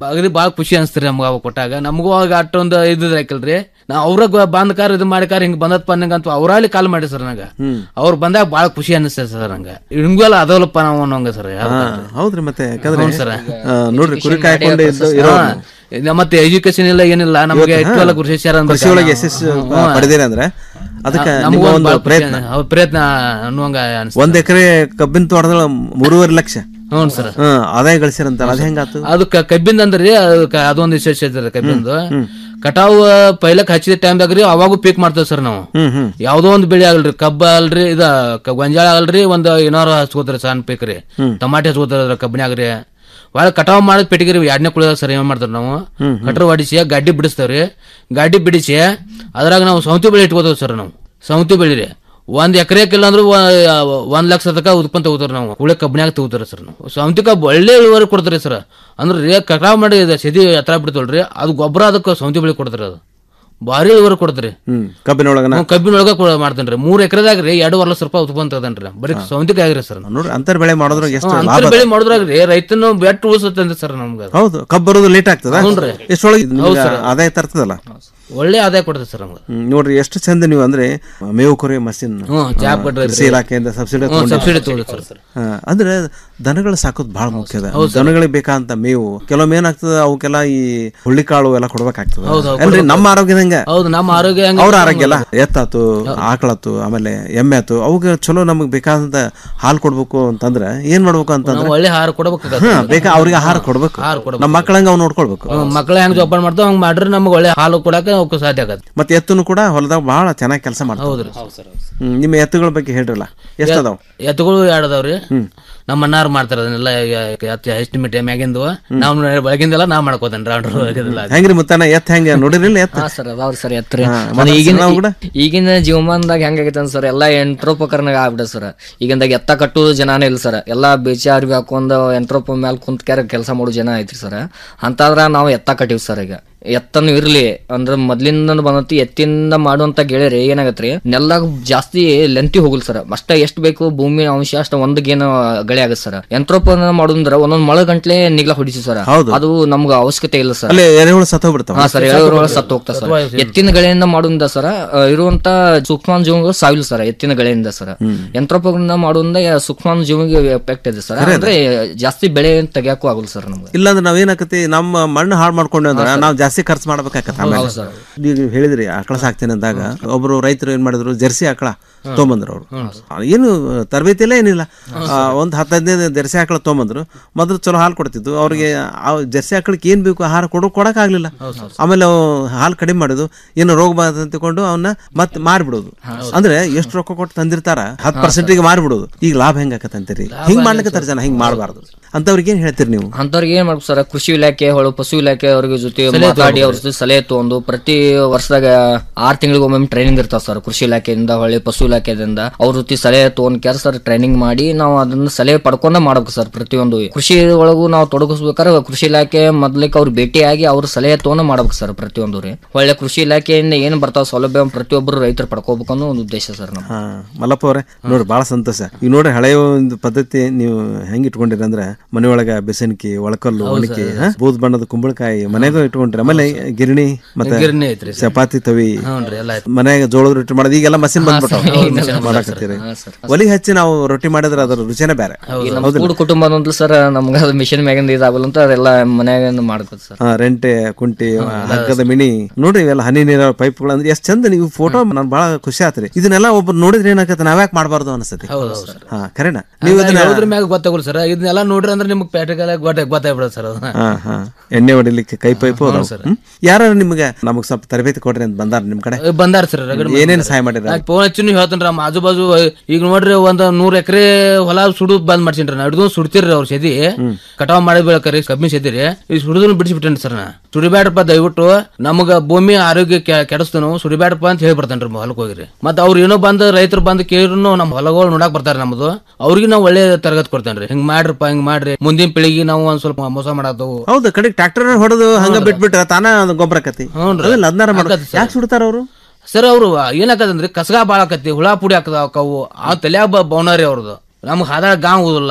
ಅಗದಿ ಭಾಳ ಖುಷಿ ಅನ್ಸ್ತ್ರಿ ನಮ್ಗೆ ಅವಾಗ ಕೊಟ್ಟಾಗ ನಮಗೂ ಅವಾಗ ಅಷ್ಟೊಂದು ಇದ್ದಿದ್ರೆ ಹಾಕಿಲ್ರಿ ನಾ ಅವ್ರಾಗ ಬಂದ ಕಾರ್ ಇದು ಮಾಡಿ ಕಾರ್ ಹಿಂಗ್ ಬಂದಪ್ಪ ಅನ್ನಂಗಂತ ಅವ್ರಲ್ಲಿ ಕಾಲ್ ಮಾಡಿ ಸರ್ ನಂಗೆ ಅವ್ರು ಬಂದಾಗ ಭಾಳ ಖುಷಿ ಅನಿಸ್ತದೆ ಸರ್ ನಂಗೆ ಹಿಂಗೆಲ್ಲ ಅದವಲ್ಲಪ್ಪ ನಾವು ಅನ್ನೋಂಗ ಸರ್ ಹಾ, ಹೌದ್ರಿ ಮತ್ತೆ ಯಾಕಂದ್ರೆ ಹೌದು ಸರ್. ಆ, ನೋಡ್ರಿ ಕುರಿ ಕಾಯ್ಕೊಂಡು ಇದ್ದು ಇರೋ ಮತ್ತೆ ಎಜುಕೇಶನ್ ಇಲ್ಲ ಏನಿಲ್ಲ ನಮಗೆ ಇಷ್ಟೆಲ್ಲ ಕೃಷಿ ಶಾರ ಕೃಷಿ ಒಳಗೆ ಯಶಸ್ಸು ಪಡೆದಿರಿ ಅಂದ್ರೆ ಅದಕ್ಕೆ ನಿಮ್ಮ ನಮಗೂ ಒಂದು ಪ್ರಯತ್ನ ಅವ್ರ ಪ್ರಯತ್ನ ಅನ್ನುವಂಗ ಅನಿಸ್ತು ಒಂದ್ ಎಕರೆ ಕಬ್ಬಿನ ತೋಟದೊಳ ಮೂರುವರೆ ಲಕ್ಷ ಹ್ಞೂ ಸರ್ ಹ್ಮ್ ಆದಾಯ ಗಳಿಸಿರಂತ ಅದ ಹೆಂಗಾತು ಅದು ಕ- ಕಬ್ಬಿಂದ ಅಂದ್ರಿ ಅದು ಕ- ಅದೊಂದು ವಿಶೇಷ ಐತ್ರಿ ಕಬ್ಬಿಂದು ಕಟಾವ್ ಪೈಲಕ್ ಹಚ್ಚಿದ ಟೈಮ್ದಾಗ ರೀ ಅವಾಗೂ ಪೀಕ್ ಮಾಡ್ತೇವೆ ಸರ್ ನಾವು ಹ್ಮ್ ಹ್ಮ್ ಯಾವ್ದೋ ಒಂದು ಬೆಳೆ ಆಗಲ್ರಿ ಕಬ್ಬ ಅಲ್ರಿ ಇದ ಕ- ಗೊಂಜಾಳ ಆಗಲ್ರಿ ಒಂದ್ ಏನಾರು ಹಚ್ಕೋತಾರ ಸಣ್ಣ ಪೀಕ್ ರೀ ಟಮಾಟೆ ಹಚ್ಕೋತಾರ ಕಬ್ಬಿನಾಗ್ರಿ ಭಾಳ ಕಟಾವ್ ಮಾಡಿದ ಪೆಟ್ಟಿಗೆ ರೀ ಎರಡನೇ ಕುಳಿದ ಸರ್ ಏನ್ ಮಾಡ್ತಾರ ನಾವು ಕಟ್ರ ಹೊಡಿಸಿ ಗಾಡಿ ಬಿಡಿಸ್ತೇವ್ರಿ ಗಾಡಿ ಬಿಡಿಸಿ ಅದ್ರಾಗ ನಾವು ಸೌತಿ ಬೆಳೆ ಇಟ್ಕೋತೇವೆ ಸರ್ ನಾವು ಸೌತಿ ಬೆಳೆ ರೀ ಒಂದ್ ಎಕರೆ ಇಲ್ಲ ಅಂದ್ರೆ ಒಂದ್ ಲಕ್ಷ ತನಕ ಉತ್ಪನ್ನ ತಗೋತಾರ ನಾವು ಕುಳೆ ಕಬ್ಬಿನಾಗ ತಗೋತಾರ ಸರ್ ನಾವು ಸೌತಿ ಕಬ್ಬು ಒಳ್ಳೆ ಇಳುವರಿ ಕೊಡ್ತಾರೆ ಸರ್ ಅಂದ್ರೆ ರೀ ಕಟಾವ್ ಮಾಡಿ ಇದು ಸದಿ ಎತ್ತರ ಬಿಡ್ತಲ್ರಿ ಅದು ಗೊಬ್ಬರ ಅದಕ್ಕೆ ಸೌತಿ ಬೆಳೆ ಕೊಡ್ತಾರೆ ಅದು ಭಾರಿ ಇಳುವರಿ ಕೊಡ್ತಾರೆ ಹ್ಮ್ ಕಬ್ಬಿನೊಳಗನ ನಾವು ಕಬ್ಬಿನೊಳಗ ಕೂಡ ಮಾಡ್ತೇನ್ರಿ ಮೂರ್ ಎಕರೆದಾಗ ರೀ ಎರಡು ಲಕ್ಷ ರೂಪಾಯಿ ಉತ್ಪನ್ನ ತಗದನ್ರಿ ಬರೀ ಸೌಂತಿಕಾಯಿ ಆಗ್ರಿ ಸರ್ ನೋಡ್ರಿ ಅಂತರ್ ಬೆಳೆ ಮಾಡೋದ್ರ ಎಷ್ಟು ಲಾಭ ಅಂತರ ಅದ. ಬೆಳೆ ಮಾಡಿದ್ರಾಗ್ರಿ ರೈತನ ಬೆಟ್ಟು ಉಳಿಸುತ್ತೆ ಸರ್ ನಮ್ಗೆ ಅದು. ಹೌದು ಕಬ್ಬು ಬರೋದು ಲೇಟ್ ಆಗ್ತದ ಹ್ಞೂನ್ರಿ. ಎಷ್ಟೊಳಗೆ ನಿಮ್ಗೆ ಆದಾಯ ತರ್ತದಲ್ಲ ಒಳ್ಳೆ ಆದಾಯ ಕೊಡುತ್ತೆ ಸರ್ ನಮ್ಗೆ ಹ್ಮ್, ನೋಡ್ರಿ ಎಷ್ಟು ಚಂದ ನೀವು ಅಂದ್ರೆ ಮೇವು ಕೊರೆ ಮಷಿನ್ ಹ್ಞೂ ಜಾಬ್ ಕೊಟ್ರೆ ಕೃಷಿ ಇಲಾಖೆಯಿಂದ ಸಬ್ಸಿಡಿ ಸಬ್ಸಿಡಿ ತಗೊಳ್ಳಿ ಸರ್ ಹಾ, ಅಂದ್ರೆ ದನಗಳು ಸಾಕೋದು ಬಹಳ ಮುಖ್ಯ ಅದ ದನಗಳಿಗೆ ಬೇಕಾದಂತ ಮೇವು ಕೆಲವೊಮ್ಮೆ ಏನಾಗ್ತದ ಅವಕ್ಕೆಲ್ಲ ಈ ಹುಳ್ಳಿಕಾಳು ಎಲ್ಲ ಕೊಡ್ಬೇಕಾಗ್ತದ ಅಲ್ರಿ ನಮ್ಮ ಆರೋಗ್ಯದಂಗ ಹೌದು ನಮ್ಮ ಆರೋಗ್ಯ ಹೆಂಗ್ ಅವ್ರ ಆರೋಗ್ಯ ಅಲ್ಲ ಎತ್ತಾತು ಆಕಳಾತು ಆಮೇಲೆ ಎಮ್ಮೆ ಆತು ಅವಕ್ಕೆ ಚಲೋ ನಮಗ್ ಬೇಕಾದಂತ ಹಾಲು ಕೊಡ್ಬೇಕು ಅಂತಂದ್ರೆ ಏನ್ ಮಾಡ್ಬೇಕು ಅಂತಂದ್ರೆ ನಾವು ಒಳ್ಳೆ ಆಹಾರ ಕೊಡ್ಬೇಕಾಗತ್ತೆ ಹಾ ಬೇಕಾ ಅವ್ರಿಗೆ ಆಹಾರ ಕೊಡ್ಬೇಕು ಆಹಾರ ಕೊಡ್ಬೇಕು. ನಮ್ಮ ಮಕ್ಕಳಂಗ ಅವ್ ನೋಡ್ಕೊಳ್ಬೇಕು ಮಕ್ಕಳ ಹೆಂಗ್ ಜೋಪಾನ ಮಾಡ್ತಾವ ಹಂಗ್ ಮಾಡ್ರೆ ನಮ್ಗೆ ಒಳ್ಳೆ ಹಾಲು ಕೊಡಕ ಅವಕ್ಕೆ ಸಾಧ್ಯ ಆಗತ್ತೆ ಮತ್ತೆ ಎತ್ತುನು ಕೂಡ ಹೊಲದಾಗ ಬಹಳ ಚೆನ್ನಾಗಿ ಕೆಲಸ ಮಾಡ್ತಾವ ಹೌದ್ರಿ ಹ್ಮ್, ನಿಮ್ಮ ಎತ್ತುಗಳ ಬಗ್ಗೆ ಹೇಳ್ರಲ್ಲ ಎಷ್ಟ್ ಅದಾವ ಎತ್ತುಗಳು ಎರಡು ಅದಾವ್ರಿ ನಮ್ಮ ಅಣ್ಣಾರು ಮಾಡ್ತಾರ ಅದನ್ನೆಲ್ಲ ಎಸ್ಟಿಮೇಟ್ ಮ್ಯಾಗಿಂದು ನಾವು ಬೆಳಗಿಂದೆಲ್ಲ ನಾ ಮಾಡ್ಕೋತೇನೆ ರೌಂಡ್ ಒಳಗಿಂದೆಲ್ಲ ಹೆಂಗ್ರಿ ಮುತ್ತಾನ ಎತ್ತ ಹೆಂಗ ನೋಡಿರಿಲ್ಲ ಎತ್ತ ಹಾ ಸರ್ ಅದಾವ್ರಿ ಸರ್ ಎತ್ತರ ಹಾ, ಅದು ಮತ್ತೆ ಈಗಿನ ನಾವು ಕೂಡ? ಈಗಿನ ಜೀವಮಾನದಾಗ ಹೆಂಗಾಗೈತೆ ಸರ್ ಎಲ್ಲಾ ಯಂತ್ರೋಪಕರಣ ಆಗ್ಬಿಡ ಸರ್ ಈಗಿಂದಾಗ ಎತ್ತ ಕಟ್ಟುವುದು ಜನಾನೇ ಇಲ್ಲ ಸರ್ ಎಲ್ಲಾ ಬೇಚ ಅರ್ವಿ ಹಾಕೊಂಡ್ ಯಂತ್ರೋಪ ಮ್ಯಾಲ ಕುಂತ್ ಕ್ಯಾರ ಕೆಲಸ ಮಾಡೋ ಜನ ಐತ್ರಿ ಸರ್ ಅಂತಾದ್ರ ನಾವು ಎತ್ತ ಕಟ್ಟಿವಿ ಸರ್ ಈಗ ಎತ್ತನು ಇರ್ಲಿ ಅಂದ್ರ ಮೊದ್ಲಿಂದ ಬಂದತಿ ಎತ್ತಿಂದ ಮಾಡುವಂತ ಗೆಳೆಯರಿ ಏನಾಗತ್ರಿ ನೆಲ್ಲಾಗ ಜಾಸ್ತಿ ಲೆಂತಿ ಹೋಗಲ್ ಸರ್ ಅಷ್ಟ ಎಷ್ಟ್ ಬೇಕು ಭೂಮಿ ಅಂಶ ಅಷ್ಟ ಒಂದ್ ಗೇನ ಗಳೆ ಆಗತ್ ಸರ್ ಯಂತ್ರೋಪಕರಣ ಮಾಡೋದ್ರ ಒಂದೊಂದ್ ಮಳ ಗಂಟ್ಲೆ ನಿಗ್ಲ ಹೊಡಿಸಿ ಸರ್ ಹೌದು. ಅದು ನಮ್ಗ ಅವಶ್ಯಕತೆ ಇಲ್ಲ ಸರ್ ಅಲ್ಲಿ ಎರೆಹುಳು ಸತ್ತೋಗ್ಬಿಡ್ತಾವ ಹಾ ಸರ್ ಎಳೆಯೊಳಗೆ ಸತ್ತು ಹೋಗ್ತಾ ಸರ್ ಎತ್ತಿನ ಗಳಿಂದ ಮಾಡುವುದ ಸರ್ ಇರುವಂತ ಸೂಕ್ಷ್ಮಾಣು ಜೀವಿಗಳು ಸಾವಿಲ್ಲ ಸರ್ ಎತ್ತಿನ ಗಳಿಂದ ಸರ್ ಯಂತ್ರೋಪಕರಣ ಮಾಡುವುದ ಸೂಕ್ಷ್ಮಾಣು ಜೀವಿಗೆ ಎಫೆಕ್ಟ್ ಇದೆ ಸರ್ ಅಂದ್ರೆ ಜಾಸ್ತಿ ಬೆಳೆ ತೆಗಿಯಕ್ಕೂ ಆಗಲ್ಲ ಸರ್ ನಮ್ಗೆ ಇಲ್ಲಾಂದ್ರೆ ನಾವೇನಾಕತಿ ನಮ್ಮ ಮಣ್ಣು ಹಾಳು ಮಾಡ್ಕೊಂಡ್ವಿ ಅಂದ್ರೆ ನಾವು ಜಾಸ್ತಿ ಖರ್ಚು ಮಾಡ್ಬೇಕಾಗತ್ತ ಆಮೇಲೆ ಈಗ ನೀವು ಹೇಳಿದ್ರಿ ಆಕಳ ಸಾಕ್ತೇನೆ ಅಂದಾಗ ಒಬ್ರು ರೈತರು ಏನ್ ಮಾಡಿದ್ರು ಜರ್ಸಿ ಆಕಳ ತೊಗೊಂಬಂದ್ರು ಅವರು ಏನು ತರಬೇತಿ ಇಲ್ಲ ಏನಿಲ್ಲ ಆ, ಒಂದ್ ಹತ್ತು ಹದಿನೈದು ಜರ್ಸಿ ಆಕಳ ತೊಗೊಂಬಂದ್ರು ಮೊದಲು ಚಲೋ ಹಾಲು ಕೊಡ್ತಿದ್ದು ಅವ್ರಿಗೆ ಆ ಜರ್ಸಿ ಆಕಳಕ್ಕೆ ಏನ್ ಬೇಕು ಆಹಾರ ಕೊಡೋ ಕೊಡಕ್ ಆಗ್ಲಿಲ್ಲ ಆಮೇಲೆ ಅವು ಹಾಲು ಕಡಿಮೆ ಮಾಡೋದು ಏನು ರೋಗ ಬಾಧ ಅಂತಿಕೊಂಡು ಅವನ್ನ ಮತ್ತೆ ಮಾರ್ಬಿಡೋದು ಅಂದ್ರೆ ಎಷ್ಟು ರೊಕ್ಕ ಕೊಟ್ಟು ತಂದಿರ್ತಾರ ಹತ್ತು ಪರ್ಸೆಂಟಿಗೆ ಮಾರ್ಬಿಡೋದು ಈಗ ಲಾಭ ಹೆಂಗಾಕತ್ತಂತೀರಿ ಹಿಂಗ್ ಮಾಡ್ಲಿಕ್ಕೆ ಜನ ಹಿಂಗ್ ಮಾಡಬಾರ್ದು ಅಂತವ್ರಿಗೆ ಏನ್ ಹೇಳ್ತೀರಿ ನೀವು ಅಂತವ್ರಿಗೆ ಏನ್ ಮಾಡ್ಬೇಕು ಸರ್ ಕೃಷಿ ಇಲಾಖೆ ಹೊಳು ಪಶು ಇಲಾಖೆ ಅವ್ರಿಗೆ ಜೊತೆ ಮಾತಾಡಿ ಅವ್ರ ಜೊತೆ ಸಲಹೆ ತಗೊಂಡು ಪ್ರತಿ ವರ್ಷದಾಗ ಆರ್ ತಿಂಗಳಿಗೊಮ್ಮೆ ಟ್ರೈನಿಂಗ್ ಇರ್ತಾವ ಸರ್ ಕೃಷಿ ಇಲಾಖೆಯಿಂದ ಹೊಳ್ಳಿ ಪಶು ಇಲಾಖೆದಿಂದ ಅವ್ರ ಜೊತೆ ಸಲಹೆ ತಗೊಂಡ್ ಕೆಲ ಸರ್ ಟ್ರೈನಿಂಗ್ ಮಾಡಿ ನಾವು ಅದನ್ನ ಸಲಹೆ ಪಡ್ಕೊಂಡ ಮಾಡ್ಬೇಕು ಸರ್ ಪ್ರತಿಯೊಂದು ಕೃಷಿ ಒಳಗೂ ನಾವು ತೊಡಗಿಸ್ಬೇಕಾದ್ರೆ ಕೃಷಿ ಇಲಾಖೆ ಮೊದ್ಲಿಕ್ಕೆ ಅವ್ರು ಭೇಟಿಯಾಗಿ ಅವ್ರ ಸಲಹೆ ತಗೊಂಡ ಮಾಡ್ಬೇಕು ಸರ್ ಪ್ರತಿಯೊಂದು ರೀ ಒಳ್ಳೆ ಕೃಷಿ ಇಲಾಖೆಯಿಂದ ಏನ್ ಬರ್ತಾವ ಸೌಲಭ್ಯ ಪ್ರತಿಯೊಬ್ಬರು ರೈತರು ಪಡ್ಕೋಬೇಕು ಅನ್ನೋ ಒಂದು ಉದ್ದೇಶ ಸರ್ ನಮ್ಮ ಹಾ ಮಲ್ಲಪ್ಪ ಅವರೇ ನೋಡ್ರಿ ಬಹಳ ಸಂತೋಷ ಈಗ ನೋಡ್ರಿ ಹಳೆಯ ಒಂದು ಪದ್ಧತಿ ನೀವು ಹೆಂಗ್ ಇಟ್ಕೊಂಡಿರಿ ಅಂದ್ರೆ ಮನೆಯೊಳಗ ಬೆಸನ್ಕಿ ಒಳಕಲ್ಲು ಒಣಕಿ ಹಾ? ಬೂದ್ ಬಣ್ಣದ ಕುಂಬಳಕಾಯಿ ಮನೆಗೂ ಇಟ್ಕೊಂಡ್ರಿ ಆಮೇಲೆ ಗಿರಣಿ ಮತ್ತೆ ಗಿರಣಿ ಐತ್ರಿ ಚಪಾತಿ ತವಿ ಹ್ಞೂನ್ರಿ ಎಲ್ಲ ಐತಿ ಮನೆಯಾಗ ಜೋಳದ ರೊಟ್ಟಿ ಮಾಡೋದು ಈಗೆಲ್ಲ ಮಷಿನ್ ಬಂದ್ಬಿಟ್ಟು ಮಾಡಕತ್ತೀರಿ ಒಲಿ ಹಚ್ಚಿ ನಾವು ರೊಟ್ಟಿ ಮಾಡಿದ್ರೆ ಅದ್ರ ರುಚಿನೇ ಬೇರೆ ಈ ನಮ್ಮ ಕೂಡು ಕುಟುಂಬ ಅನ್ನೋದು ಸರ್ ನಮ್ಗೆ ಅದು ಮಿಷನ್ ಮ್ಯಾಗಿಂದ ಇದಾಗಲ್ಲ ಅಂತ ಅದೆಲ್ಲ ಮನ್ಯಾಗ ಮಾಡ್ಕೋದು ಸರ್ ಹಾ, ರೆಂಟೆ ಕುಂಟಿ ಹಗ್ಗದ ಮಿಣಿ ನೋಡ್ರಿ ಇವೆಲ್ಲ ಹನಿ ನೀರ ಪೈಪ್ಗಳು ಅಂದ್ರೆ ಎಷ್ಟು ಚಂದ ನೀವು ಫೋಟೋ ನನ್ ಬಹಳ ಖುಷಿ ಆತ್ರಿ ಇದನ್ನೆಲ್ಲ ಒಬ್ರು ನೋಡಿದ್ರೆ ಏನಾಗತ್ತೆ ನಾವ್ಯಾಕ್ ಮಾಡಬಾರ್ದು ಅನಿಸ್ತತಿ ಹಾ ಕರೆನಾ ನೀವು ಇದನ್ನ ಯಾವ್ದ್ರ ಮ್ಯಾಗ ಗೊತ್ತಾಗಲ್ಲ ಸರ್ ಇದನ್ನೆಲ್ಲ ನೋಡ್ರಿ ಅಂದ್ರೆ ನಿಮ್ಗೆ ಪ್ಯಾಟಿಗೆಲ್ಲ ಗೊತ್ತ ಗೊತ್ತಾಗ್ಬಿಡೋದು ಸರ್ ಅದನ್ನ ಹಾ ಹಾ ಎಣ್ಣೆ ಹೊಡಿಲಿಕ್ಕೆ ಕೈ ಪೈಪು ಅದಾವ ಯಾರು ನಿಮ್ಗೆ ನಮಗ್ ಸ್ವಲ್ಪ ತರಬೇತಿ ಕೊಡ್ರಿ ಅಂತ ಬಂದಾರ ನಿಮ್ ಕಡೆ ಬಂದಾರ ಸರ್ ರಗಡ್ ಏನೇನ್ ಸಹಾಯ ಮಾಡಿರ ಫೋನ್ ಹಚ್ಚಿನ ಹೇಳ್ತಾನ್ರಿ ನಮ್ಮ ಆಜು ಬಾಜು ಈಗ ನೋಡ್ರಿ ಒಂದ್ ನೂರ್ ಎಕರೆ ಹೊಲ ಸುಡು ಬಂದ್ ಮಾಡ್ಸಿನ್ರಿ ನಾ ಹಿಡಿದು ಸುಡ್ತಿರ್ರಿ ಅವ್ರ ಸದಿ ಕಟಾವ್ ಮಾಡಿ ಬೆಳಕರಿ ಕಬ್ಬಿನ ಸದಿರಿ ಈ ಸುಡಿದನ್ ಬಿಡಿಸ್ಬಿಟ್ಟೇನ್ರಿ ಸರ್ ನಾ ಸುಡಿಬ್ಯಾಡಪ್ಪ ದಯವಿಟ್ಟು ನಮಗ ಭೂಮಿ ಆರೋಗ್ಯ ಕೆ- ಕೆಡಿಸ್ತು ನಾವು ಸುಡಿಬ್ಯಾಡಪ್ಪ ಅಂತ ಹೇಳಿ ಬರ್ತಾನ್ರಿ ಹೊಲಕ್ ಹೋಗಿರಿ ಮತ್ತ ಅವ್ರು ಏನೋ ಬಂದ್ ರೈತರು ಬಂದ್ ಕೇಳಿದ್ರು ನಮ್ಮ ಹೊಲಗಳು ನೋಡಕ್ ಬರ್ತಾರ ನಮ್ದು ಅವ್ರಿಗೆ ನಾವು ಒಳ್ಳೆ ತರಗತಿ ಕೊಡ್ತೇನ್ರಿ ಹಿಂಗ್ ಮಾಡ್ರಪ್ಪ ಹಿಂಗ್ ಮಾಡ್ರಿ ಮುಂದಿನ ಪೀಳಿಗೆ ನಾವು ಒಂದ್ ಸ್ವಲ್ಪ ಮೋಸ ಮಾಡತ್ತವು ಹೌದು ಕಡೆ ಟ್ರಾಕ್ಟರ್ ಹೊಡೆದು ಹಂಗ ಬಿಟ್ಬಿಟ್ರ ತಾನ ಅದು ಗೊಬ್ಬರ ಕತಿ ಹ್ಞೂನ್ರಿ. ಅದನ್ನ ಅದನ್ನಾರ ಮಾಡ ಆಗತ್ತೆ ಸರ್. ಯಾಕೆ ಸುಡ್ತಾರ ಅವರು ಸರ್ ಅವರು ಏನಾಕದಂದ್ರೆ ಕಸಗ ಬಾಳ ಆಕತಿ ಹುಳ ಪುಡಿ ಹಾಕದ ಅವು ಆ ತಲ್ಯಾಗ ಬೌನರಿ ಅವ್ರದ್ದು ನಮ್ಗೆ ಹಾದಾಗ ಗಾಂವ್ ಓದಿಲ್ಲ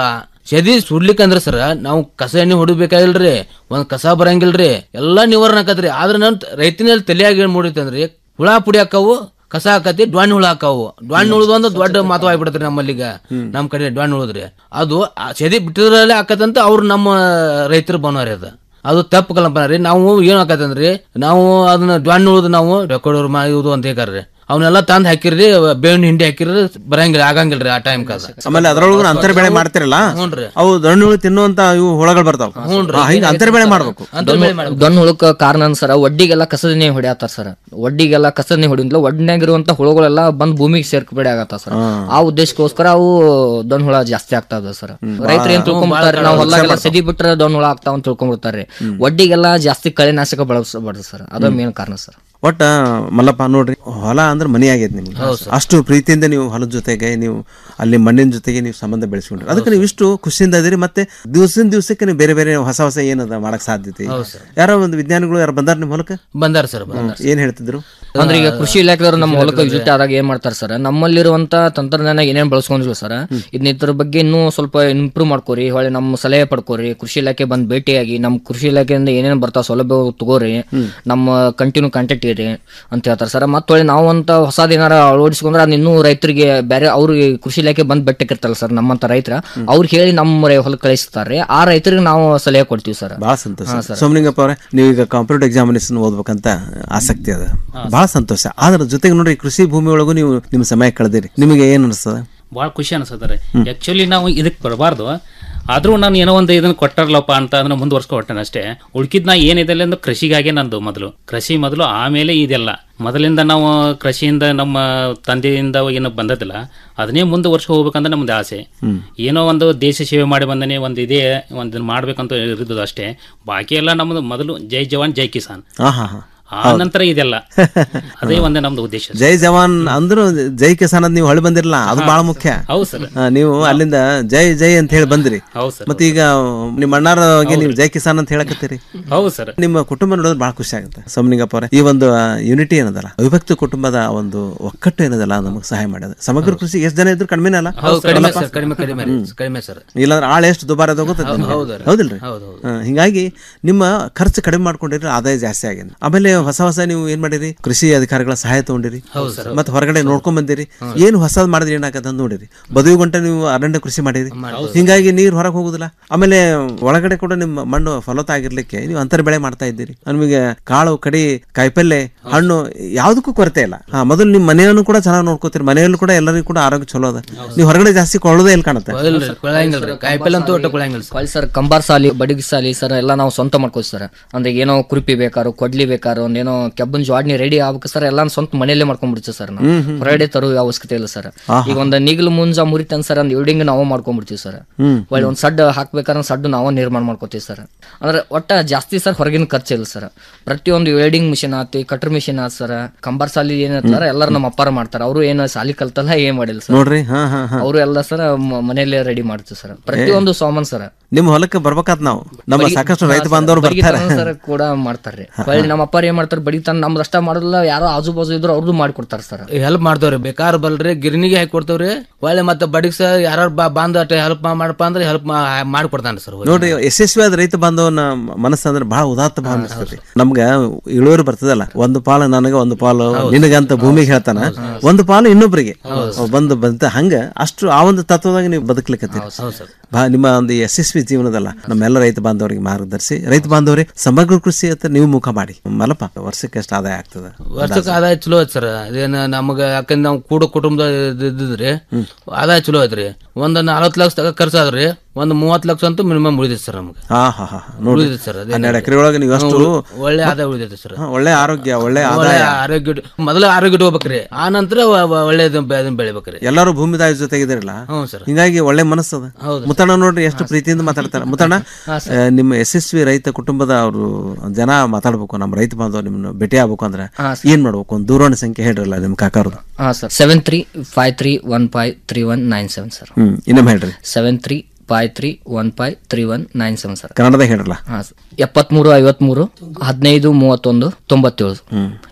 ಸದಿ ಸುಡ್ಲಿಕ್ಕೆ ಅಂದ್ರೆ ಸರ್ ನಾವು ಕಸ ಎಣ್ಣೆ ಹೊಡಿಬೇಕಾಗಿಲ್ರಿ ಒಂದ್ ಕಸ ಬರಂಗಿಲ್ರಿ ಎಲ್ಲಾ ನಿವಾರಣೆ ಆಕತ್ರಿ ಆದ್ರ ನನ್ ರೈತನಲ್ಲಿ ತಲೆಯಾಗಿ ಏನ್ ಮೂಡಿತಂದ್ರಿ ಹುಳ ಪುಡಿ ಹಾಕಾವು ಕಸ ಹಾಕತಿ ಡ್ವಾಣ್ ಹುಳ ಹಾಕಾವು ಡ್ವಾಣ್ ಉಳುದು ಒಂದು ದೊಡ್ಡ ಮಾತು ಆಗ್ಬಿಡತ್ರಿ ನಮ್ಮಲ್ಲಿಗ ನಮ್ ಕಡೆ ಡ್ವಾಣ್ ಉಳುದ್ರಿ ಅದು ಆ ಸದಿ ಬಿಟ್ಟಿದ್ರಲ್ಲೇ ಹಾಕತ್ತಂತ ಅವ್ರು ನಮ್ಮ ರೈತರು ಬನ್ನೋರಿ ಅದ ಅದು ತಪ್ಪು ಕಲ್ಪನೆ ರೀ ನಾವು ಏನ್ ಹಾಕತ್ತಂದ್ರಿ ನಾವು ಅದನ್ನ ಡ್ವಾಣ್ ಉಳುದು ನಾವು ರೆಕಾರ್ಡ್ ಮಾಡುದು ಅಂತ ಹೇಳ್ರಿ ಅವನ್ನೆಲ್ಲ ತಂದ್ ಹಾಕಿರ್ರಿ ಬೇವಿನ ಹಿಂಡಿ ಹಾಕಿರ್ರಿ ಬರಂಗಿಲ್ಲ ಆಗಂಗಿಲ್ರಿ ಆ ಟೈಮ್ ಕಾದ ಆಮೇಲೆ ಅದ್ರೊಳಗೂ ಅಂತರ ಬೆಳೆ ಮಾಡ್ತಿರಲ್ಲ ಹ್ಞೂನ್ರಿ. ಅವು ದಣ್ಣುಳು ತಿನ್ನುವಂತ ಇವು ಹುಳಗಳು ಬರ್ತಾವ ಹಾ, ಹಿಂಗ ಅಂತರ ಬೆಳೆ ಮಾಡ್ಬೇಕು ದೊನ್ ಹುಳಕ್ಕ ಕಾರಣ ಸರ ಒಡ್ಡಿಗೆಲ್ಲ ಕಸದನೆ ಹೊಡ್ಯಾತಾರ ಸರ್ ಒಡ್ಡಿಗೆಲ್ಲ ಕಸದನೆ ಹೊಡಿದ್ಲ ಒಡ್ನ್ಯಾಗಿರುವಂತ ಹುಳುಗಳೆಲ್ಲ ಬಂದ್ ಭೂಮಿಗೆ ಸೇರ್ಕಬೇಡಿ ಆಗತ್ತ ಸರ್ ಆ ಉದ್ದೇಶಕ್ಕೋಸ್ಕರ ಅವು ದೊನ್ ಹುಳ ಜಾಸ್ತಿ ಆಗ್ತಾ ಇದಾವ ಸರ್ ರೈತರು ಏನ್ ತಿಳ್ಕೊಂಡ್ಬಿಡ್ತಾರೆ ನಾವು ಹೊಲದಾಗೆಲ್ಲ ಸದಿ ಬಿಟ್ರೆ ದೊನ್ ಹುಳ ಆಗ್ತಾವ ಅಂತ ತಿಳ್ಕೊಂಡ್ಬಿಡ್ತಾರೆ ಒಡ್ಡಿಗೆಲ್ಲ ಜಾಸ್ತಿ ಕಳೆನಾಶಕ ಬಳಸಬಾರ್ದು ಸರ್ ಅದ ಮೇನ್ ಕಾರಣ ಸರ್ ಒಟ್ಟ ಮಲ್ಲಪ್ಪ ನೋಡ್ರಿ ಹೊಲ ಅಂದ್ರೆ ಮನಿ ಆಗೈತೆ ನಿಮ್ಗೆ ಅಷ್ಟು ಪ್ರೀತಿಯಿಂದ ನೀವು ಹೊಲದ ಜೊತೆಗೆ ನೀವು ಅಲ್ಲಿ ಮಣ್ಣಿನ ಜೊತೆಗೆ ನೀವು ಸಂಬಂಧ ಬೆಳೆಸ್ಕೊಂಡ್ರಿ ಅದಕ್ಕೆ ನೀವು ಇಷ್ಟು ಖುಷಿಯಿಂದ ಇದೀರಿ ಮತ್ತೆ ದಿವಸದಿಂದ ದಿವಸಕ್ಕೆ ನೀವು ಬೇರೆ ಬೇರೆ ಹೊಸ ಹೊಸ ಏನದ ಮಾಡಕ್ ಸಾಧ್ಯತೆ ಯಾರೋ ಒಂದು ವಿಜ್ಞಾನಿಗಳು ಯಾರು ಬಂದಾರ ನಿಮ್ಮ ಹೊಲಕ್ಕೆ ಬಂದಾರ ಸರ್ ಬಂದಾರ ಏನ್ ಹೇಳ್ತಿದ್ರು ಅಂದ್ರೆ ಈಗ ಕೃಷಿ ಇಲಾಖೆದವರು ನಮ್ಮ ಹೊಲಕ್ಕೆ ವಿಸಿಟ್ ಆದಾಗ ಏನ್ ಮಾಡ್ತಾರೆ ಸರ್ ನಮ್ಮಲ್ಲಿರುವಂತ ತಂತ್ರಜ್ಞಾನ ಏನೇನ್ ಬಳಸ್ಕೊಂಡಿಲ್ಲ ಸರ್ ಇದನ್ನ ಇದ್ರ ಬಗ್ಗೆ ಇನ್ನೂ ಸ್ವಲ್ಪ ಇಂಪ್ರೂವ್ ಮಾಡ್ಕೋರಿ ಹೊಳೆ ನಮ್ಮ ಸಲಹೆ ಪಡ್ಕೋರಿ ಕೃಷಿ ಇಲಾಖೆ ಬಂದ್ ಭೇಟಿಯಾಗಿ ನಮ್ಮ ಕೃಷಿ ಇಲಾಖೆಯಿಂದ ಏನೇನ್ ಬರ್ತಾವ ಸೌಲಭ್ಯ ತಗೋರಿ ನಮ್ಮ ಕಂಟಿನ್ಯೂ ಕಾಂಟ್ಯಾಕ್ಟ್ ಇರಿ ಅಂತ ಹೇಳ್ತಾರೆ ಸರ್ ಮತ್ತೊಳ್ಳೆ ನಾವು ಅಂತ ಹೊಸದ್ ಏನಾರ ಅಳವಡಿಸ್ಕೊಂಡ್ರೆ ಅದನ್ನ ಇನ್ನೂ ರೈತರಿಗೆ ಬೇರೆ ಅವ್ರಿಗೆ ಕೃಷಿ ಇಲಾಖೆ ಬಂದ್ ಬೆಟ್ಟಕ್ಕಿರ್ತಲ್ಲ ಸರ್ ನಮ್ಮಂತ ರೈತರ ಅವ್ರಿಗೆ ಹೇಳಿ ನಮ್ಮ ಹೊಲಕ್ಕೆ ಕಳಿಸ್ತಾರೆ ಆ ರೈತರಿಗೆ ನಾವು ಸಲಹೆ ಕೊಡ್ತೀವಿ ಸರ್ ಬಹಳ ಸಂತೋಷ ಸೋಮಲಿಂಗಪ್ಪ ಅವರೇ ನೀವು ಈಗ ಕಾಂಪಿಟೇಟಿವ್ ಎಕ್ಸಾಮಿನೇಷನ್ ಓದ್ಬೇಕಂತ ಆಸಕ್ತಿ ಅದ ಬಹಳ ಸಂತೋಷ ಆದ್ರ ಜೊತೆಗೆ ನೋಡ್ರಿ ಕೃಷಿ ಭೂಮಿ ಒಳಗೂ ನೀವು ನಿಮ್ಮ ಸಮಯ ಕಳೆದಿರಿ ನಿಮಗೆ ಏನ್ ಅನಿಸ್ತದ ಭಾಳ ಖುಷಿ ಅನಿಸ್ತದೆ ಆಕ್ಚುಲಿ ನಾವು ಇದಕ್ಕೆ ಬರಬಾರ್ದು ಆದ್ರೂ ನಾನು ಏನೋ ಒಂದು ಇದನ್ನ ಕೊಟ್ಟಾರಲ್ಲಪ್ಪ ಅಂತ ಅದನ್ನ ಮುಂದುವರ್ಸ್ಕೊ ಹೊಟ್ಟೆನ ಅಷ್ಟೇ ಉಳ್ಕಿದ್ ನಾ ಏನಿದೆ ಅಂದ್ರೆ ಕೃಷಿಗಾಗೆ ನಂದು ಮೊದಲು ಕೃಷಿ ಮೊದಲು ಆಮೇಲೆ ಇದೆಲ್ಲ ಮೊದಲಿಂದ ನಾವು ಕೃಷಿಯಿಂದ ನಮ್ಮ ತಂದೆಯಿಂದ ಏನು ಬಂದದಿಲ್ಲ ಅದನ್ನೇ ಮುಂದುವರ್ಸ್ಕೊ ಹೋಗ್ಬೇಕಂತ ನಮ್ದು ಆಸೆ ಏನೋ ಒಂದು ದೇಶ ಸೇವೆ ಮಾಡಿ ಬಂದನೆ ಒಂದು ಇದೇ ಒಂದು ಮಾಡ್ಬೇಕಂತ ಇರೋದು ಅಷ್ಟೇ ಬಾಕಿ ಎಲ್ಲ ನಮ್ದು ಮೊದಲು ಜೈ ಜವಾನ್ ಜೈ ಕಿಸಾನ್ ಹಾ ಹಾ ಹಾ ಆ ನಂತರ ಇದೆಲ್ಲ ಅದೇ ಒಂದೇ ನಮ್ದು ಉದ್ದೇಶ ಜೈ ಜವಾನ್ ಅಂದ್ರು ಜೈ ಕಿಸಾನ್ ಅದ್ ನೀವು ಹೊಳಿ ಬಂದಿರಲ್ಲ ಅದು ಬಹಳ ಮುಖ್ಯ ಹೌದು ಸರ್ ಆ, ನೀವು ಅಲ್ಲಿಂದ ಜೈ ಜೈ ಅಂತ ಹೇಳಿ ಬಂದ್ರಿ ಹೌದು ಸರ್ ಮತ್ತೆ ಈಗ ನಿಮ್ಮ ಅಣ್ಣಾರಗೆ ನೀವು ಜೈ ಕಿಸಾನ್ ಅಂತ ಹೇಳಕತ್ತೀರಿ ಹೌದು ಸರ್ ನಿಮ್ಮ ಕುಟುಂಬ ನೋಡಿದ್ರೆ ಬಹಳ ಖುಷಿ ಆಗುತ್ತೆ ಸೋಮಲಿಂಗಪ್ಪ ಅವರೇ ಈ ಒಂದು ಯೂನಿಟಿ ಏನದಲ್ಲ ಅವಿಭಕ್ತ ಕುಟುಂಬದ ಒಂದು ಒಕ್ಕಟ್ಟು ಏನದಲ್ಲ ನಮಗೆ ಸಹಾಯ ಮಾಡೋದು ಸಮಗ್ರ ಕೃಷಿ ಎಷ್ಟು ಜನ ಇದ್ರು ಕಡಿಮೆನೇ ಅಲ್ಲ ಹೌದು ಕಡಿಮೆ ಸರ್ ಕಡಿಮೆ ಕಡಿಮೆ ರೀ, ಕಡಿಮೆ ಸರ್ ಇಲ್ಲಾಂದ್ರೆ ಆಳ ಎಷ್ಟು ದುಬಾರಿ ಅದ ಗೊತ್ತೈತೆ ನಿಮ್ಗೆ? ಹೌದು. ಹೌದಿಲ್ರಿ ಹೌದು, ಹೌದು. ಹಾ, ಹಿಂಗಾಗಿ ನಿಮ್ಮ ಖರ್ಚು ಕಡಿಮೆ ಮಾಡ್ಕೊಂಡಿರಿ ಆದಾಯ ಜಾಸ್ತಿ ಆಗಿದೆ ಆಮೇಲೆ ಹೊಸ ಹೊಸ ನೀವು ಏನ್ ಮಾಡಿರಿ ಕೃಷಿ ಅಧಿಕಾರಿಗಳ ಸಹಾಯ ತಗೊಂಡಿರಿ ಮತ್ತೆ ಹೊರಗಡೆ ನೋಡ್ಕೊಂಡ್ ಬಂದಿರಿ ಏನು ಹೊಸದ್ ಮಾಡಿದ್ರಿ ಏನಾಗತ್ತ ಅಂತ ನೋಡಿರಿ ಬದುವು ಗಂಟೆ ನೀವು ಅರಣ್ಯ ಕೃಷಿ ಮಾಡಿರಿ ಹಿಂಗಾಗಿ ನೀರು ಹೊರಗೆ ಹೋಗುದಿಲ್ಲ ಆಮೇಲೆ ಒಳಗಡೆ ಕೂಡ ನಿಮ್ಮ ಮಣ್ಣು ಫಲವತ್ತ ಆಗಿರ್ಲಿಕ್ಕೆ ನೀವು ಅಂತರ ಬೆಳೆ ಮಾಡ್ತಾ ಇದ್ದೀರಿ ನಿಮಗೆ ಕಾಳು ಕಡಿ ಕಾಯಿಪಲ್ಲೆ ಹಣ್ಣು ಯಾವ್ದಕ್ಕೂ ಕೊರತೆ ಇಲ್ಲ ಹಾ ಮೊದಲು ನಿಮ್ಮ ಮನೆಯನ್ನು ಕೂಡ ಚೆನ್ನಾಗಿ ನೋಡ್ಕೋತೀರಿ ಮನೆಯಲ್ಲೂ ಕೂಡ ಎಲ್ಲರಿಗೂ ಕೂಡ ಆರೋಗ್ಯ ಚಲೋ ಅದ ನೀವು ಹೊರಗಡೆ ಜಾಸ್ತಿ ಕೊಳ್ಳೋದೇ ಇಲ್ಲಿ ಕಾಣುತ್ತೆ ಇಲ್ರಿ ಕೊಳಂಗಿಲ್ರಿ ಕಾಯಿಪಲ್ಲೆ ಅಂತೂ ಒಟ್ಟು ಕೊಳಂಗಿಲ್ಲ ಸರ್ ಹೊಳ್ ಸರ್ ಕಂಬಾರ್ ಸಾಲಿ ಬಡಿಗೆ ಸಾಲಿ ಸರ್ ಎಲ್ಲ ನಾವು ಸ್ವಂತ ಮಾಡ್ಕೋತೀವಿ ಸರ್ ಅಂದ್ರೆ ಏನೋ ಕುರುಪಿ ಬೇಕಾರು ಕೊಡ್ಲಿ ಬೇಕಾರು ಒಂದೇನೋ ಕೆಬ್ಬನ್ ಜೋಡ್ನಿ ರೆಡಿ ಆಗ್ಬೇಕು ಸರ್ ಎಲ್ಲ ಸ್ವಂತ ಮನೆಯಲ್ಲೇ ಮಾಡ್ಕೊಂಡ್ಬಿಡ್ತೀವಿ ಸರ್ ನಾವು ಹೊರಗಡೆ ತರೋ ಅವಶ್ಯಕತೆ ಇಲ್ಲ ಸರ್ ಈಗ ಒಂದು ನೀಗ್ಲು ಮುಂಜಾ ಮುರಿತನ್ ಸರ್ ಒಂದು ಇಲ್ಡಿಂಗ್ ನಾವು ಮಾಡ್ಕೊಂಡ್ಬಿಡ್ತೀವಿ ಸರ್ ಒಳ್ಳೆ ಒಂದು ಸಡ್ ಹಾಕ್ಬೇಕಾದ್ರೆ ಸಡ್ ನಾವು ನಿರ್ಮಾಣ ಮಾಡ್ಕೋತೀವಿ ಸರ್ ಅಂದ್ರೆ ಒಟ್ಟ ಜಾಸ್ತಿ ಸರ್ ಹೊರಗಿನ ಖರ್ಚು ಇಲ್ಲ ಸರ್ ಪ್ರತಿಯೊಂದು ವೆಲ್ಡಿಂಗ್ ಮಿಷಿನ್ ಆತು ಕಟ್ರ್ ಮಿಷಿನ್ ಆತ್ ಸರ್ ಕಂಬಾರ್ ಸಾಲಿ ಏನಂತಾರ ಎಲ್ಲರೂ ನಮ್ಮ ಅಪ್ಪಾರ ಮಾಡ್ತಾರೆ ಅವರು ಏನು ಸಾಲಿ ಕಲ್ತಲ್ಲ ಏನ್ ಮಾಡಿಲ್ಲ ಸರ್ ನೋಡ್ರಿ ಹಾ ಹಾ ಹಾ ಅವರು ಎಲ್ಲ ಸರ್ ಮನೆಯಲ್ಲೇ ರೆಡಿ ಮಾಡ್ತೀವಿ ಸರ್ ಪ್ರತಿಯೊಂದು ಸಾಮಾನ್ ಸರ್ ನಿಮ್ಮ ಹೊಲಕ್ಕೆ ಬರ್ಬೇಕಾತ್ ನಾವು ನಮ್ಮ ಸಾಕಷ್ಟು ರೈತ ಬಾಂಧವರು ಬರ್ತಾರೆ ಸರ್ ಕೂಡ ಮಾಡ್ತಾರ್ರಿ ಹೊಳ್ಳಿ ನಮ್ಮ ಅಪ್ಪಾರ ಏನ್ ಮಾಡ್ತಾರೆ ಬಡಿತಾನ ನಮ್ದು ಅಷ್ಟ ಮಾಡೋದಿಲ್ಲ ಯಾರೋ ಆಜು ಬಾಜು ಇದ್ರು ಅವ್ರದ್ದು ಮಾಡ್ಕೊಡ್ತಾರ ಸರ್ ಹೆಲ್ಪ್ ಮಾಡ್ತೇವ್ರಿ ಬೇಕಾರ್ ಬಲ್ರಿ ಗಿರಣಿಗೆ ಹಾಕಿ ಕೊಡ್ತೇವ್ರಿ ಒಳ್ಳೆ ಮತ್ತೆ ಬಡಿಗ್ ಸರ್ ಯಾರು ಬಾಂಧ ಅಟ್ಟ ಹೆಲ್ಪ್ ಮಾಡಪ್ಪ ಅಂದ್ರೆ ಹೆಲ್ಪ್ ಮಾಡ್ಕೊಡ್ತಾನೆ ಸರ್ ನೋಡ್ರಿ ಯಶಸ್ವಿಯಾದ ರೈತ ಬಾಂಧವನ ಮನಸ್ಸು ಅಂದ್ರೆ ಬಹಳ ಉದಾತ್ತ ಭಾವ ಅನಿಸ್ತೈತಿ ನಮ್ಗ ಇಳುವರಿ ಬರ್ತದಲ್ಲ ಒಂದು ಪಾಲು ನನಗ ಒಂದು ಪಾಲು ನಿನಗಂತ ಭೂಮಿಗೆ ಹೇಳ್ತಾನ ಒಂದು ಪಾಲು ಇನ್ನೊಬ್ರಿಗೆ ಬಂದು ಬಂತ ಹಂಗ ಅಷ್ಟು ಆ ಒಂದು ತತ್ವದಾಗ ನೀವು ಬದುಕ್ಲಿಕ್ಕೆ ಬಾ ನಿಮ್ಮ ಒಂದು ಯಶಸ್ವಿ ಜೀವನದಲ್ಲ ನಮ್ಮೆಲ್ಲ ರೈತ ಬಾಂಧವರಿಗೆ ಮಾರ್ಗದರ್ಶಿ ರೈತ ಬಾಂಧವರಿಗೆ ಸಮಗ್ರ ಕೃಷಿ ಅಂತ ನೀವು ಮುಖ ಮಾಡಿ ಮಲಪ ವರ್ಷಕ್ಕೆ ಎಷ್ಟು ಆದಾಯ ಆಗ್ತದ ವರ್ಷಕ್ಕೆ ಆದಾಯ ಚಲೋ ಐತ್ ಸರ್ ಅದೇನ ನಮಗ ಯಾಕಂದ್ರೆ ನಾವು ಕೂಡ ಕುಟುಂಬದ ಇದ್ದಿದ್ರಿ ಆದಾಯ ಚಲೋ ಐತ್ರಿ ಒಂದ್ ನಲವತ್ತು ಲಕ್ಷ ತಗ ಖರ್ಚಾದ್ರಿ ಒಂದ್ ಮೂವತ್ತು ಲಕ್ಷ ಅಂತೂ ಮಿನಿಮಮ್ ಉಳಿದೈತಿ ಸರ್ ನಮ್ಗೆ ಹಾ ಹಾ ಹಾ ನೋಡಿ ಉಳಿದೈತಿ ಸರ್ ಅದೇ ಹನ್ನೆರಡು ಎಕರೆ ಒಳಗೆ ನೀವು ಅಷ್ಟು ಒಳ್ಳೆ ಆದಾಯ ಉಳಿದೈತಿ ಸರ್ ಹಾ, ಒಳ್ಳೆ ಆರೋಗ್ಯ ಒಳ್ಳೆ ಒಳ್ಳೆ ಆದಾಯ ಆರೋಗ್ಯ ಇಟ್- ಮೊದಲು ಆರೋಗ್ಯ ಇಟ್ಕೋಬೇಕ್ರಿ ಆ ನಂತರ ಒಳ್ಳೆ ಬೆಳಿಬೇಕ್ರಿ ಎಲ್ಲರೂ ಭೂಮಿ ತಾಯಿ ಜೊತೆಗಿದಿರಲ್ಲ ಹ್ಞೂ ಸರ್ ಹಿಂಗಾಗಿ ಒಳ್ಳೆ ಮನಸ್ಸದ ಮುತ್ತಣ್ಣ ನೋಡ್ರಿ ಎಷ್ಟು ಪ್ರೀತಿಯಿಂದ ಮಾತಾಡ್ತಾರೆ ಮುತ್ತಣ್ಣ ಆ, ನಿಮ್ಮ ಯಶಸ್ವಿ ರೈತ ಕುಟುಂಬದ ಅವರು ಜನ ಮಾತಾಡ್ಬೇಕು ನಮ್ಮ ರೈತ ಬಾಂಧವ ನಿಮ್ಮನ್ನ ಭೇಟಿ ಆಗ್ಬೇಕು ಅಂದ್ರೆ ಏನ್ ಮಾಡ್ಬೇಕು ಒಂದು ದೂರವಾಣಿ ಸಂಖ್ಯೆ ಹೇಳ್ರಲ್ಲ ನಿಮ್ ಕಾಕಾರದು ಹಾ sir seven three five three one five three one nine seven sir hmm ಇನ್ನೊಮ್ಮೆ ಹೇಳ್ರಿ seven three five three one five three one nine seven sir ಕನ್ನಡದಾಗ ಹೇಳ್ರಲ್ಲ ಹಾ ಸರ್ ಎಪ್ಪತ್ಮೂರು ಐವತ್ಮೂರು ಹದಿನೈದು ಮೂವತ್ತೊಂದು ತೊಂಬತ್ತೇಳು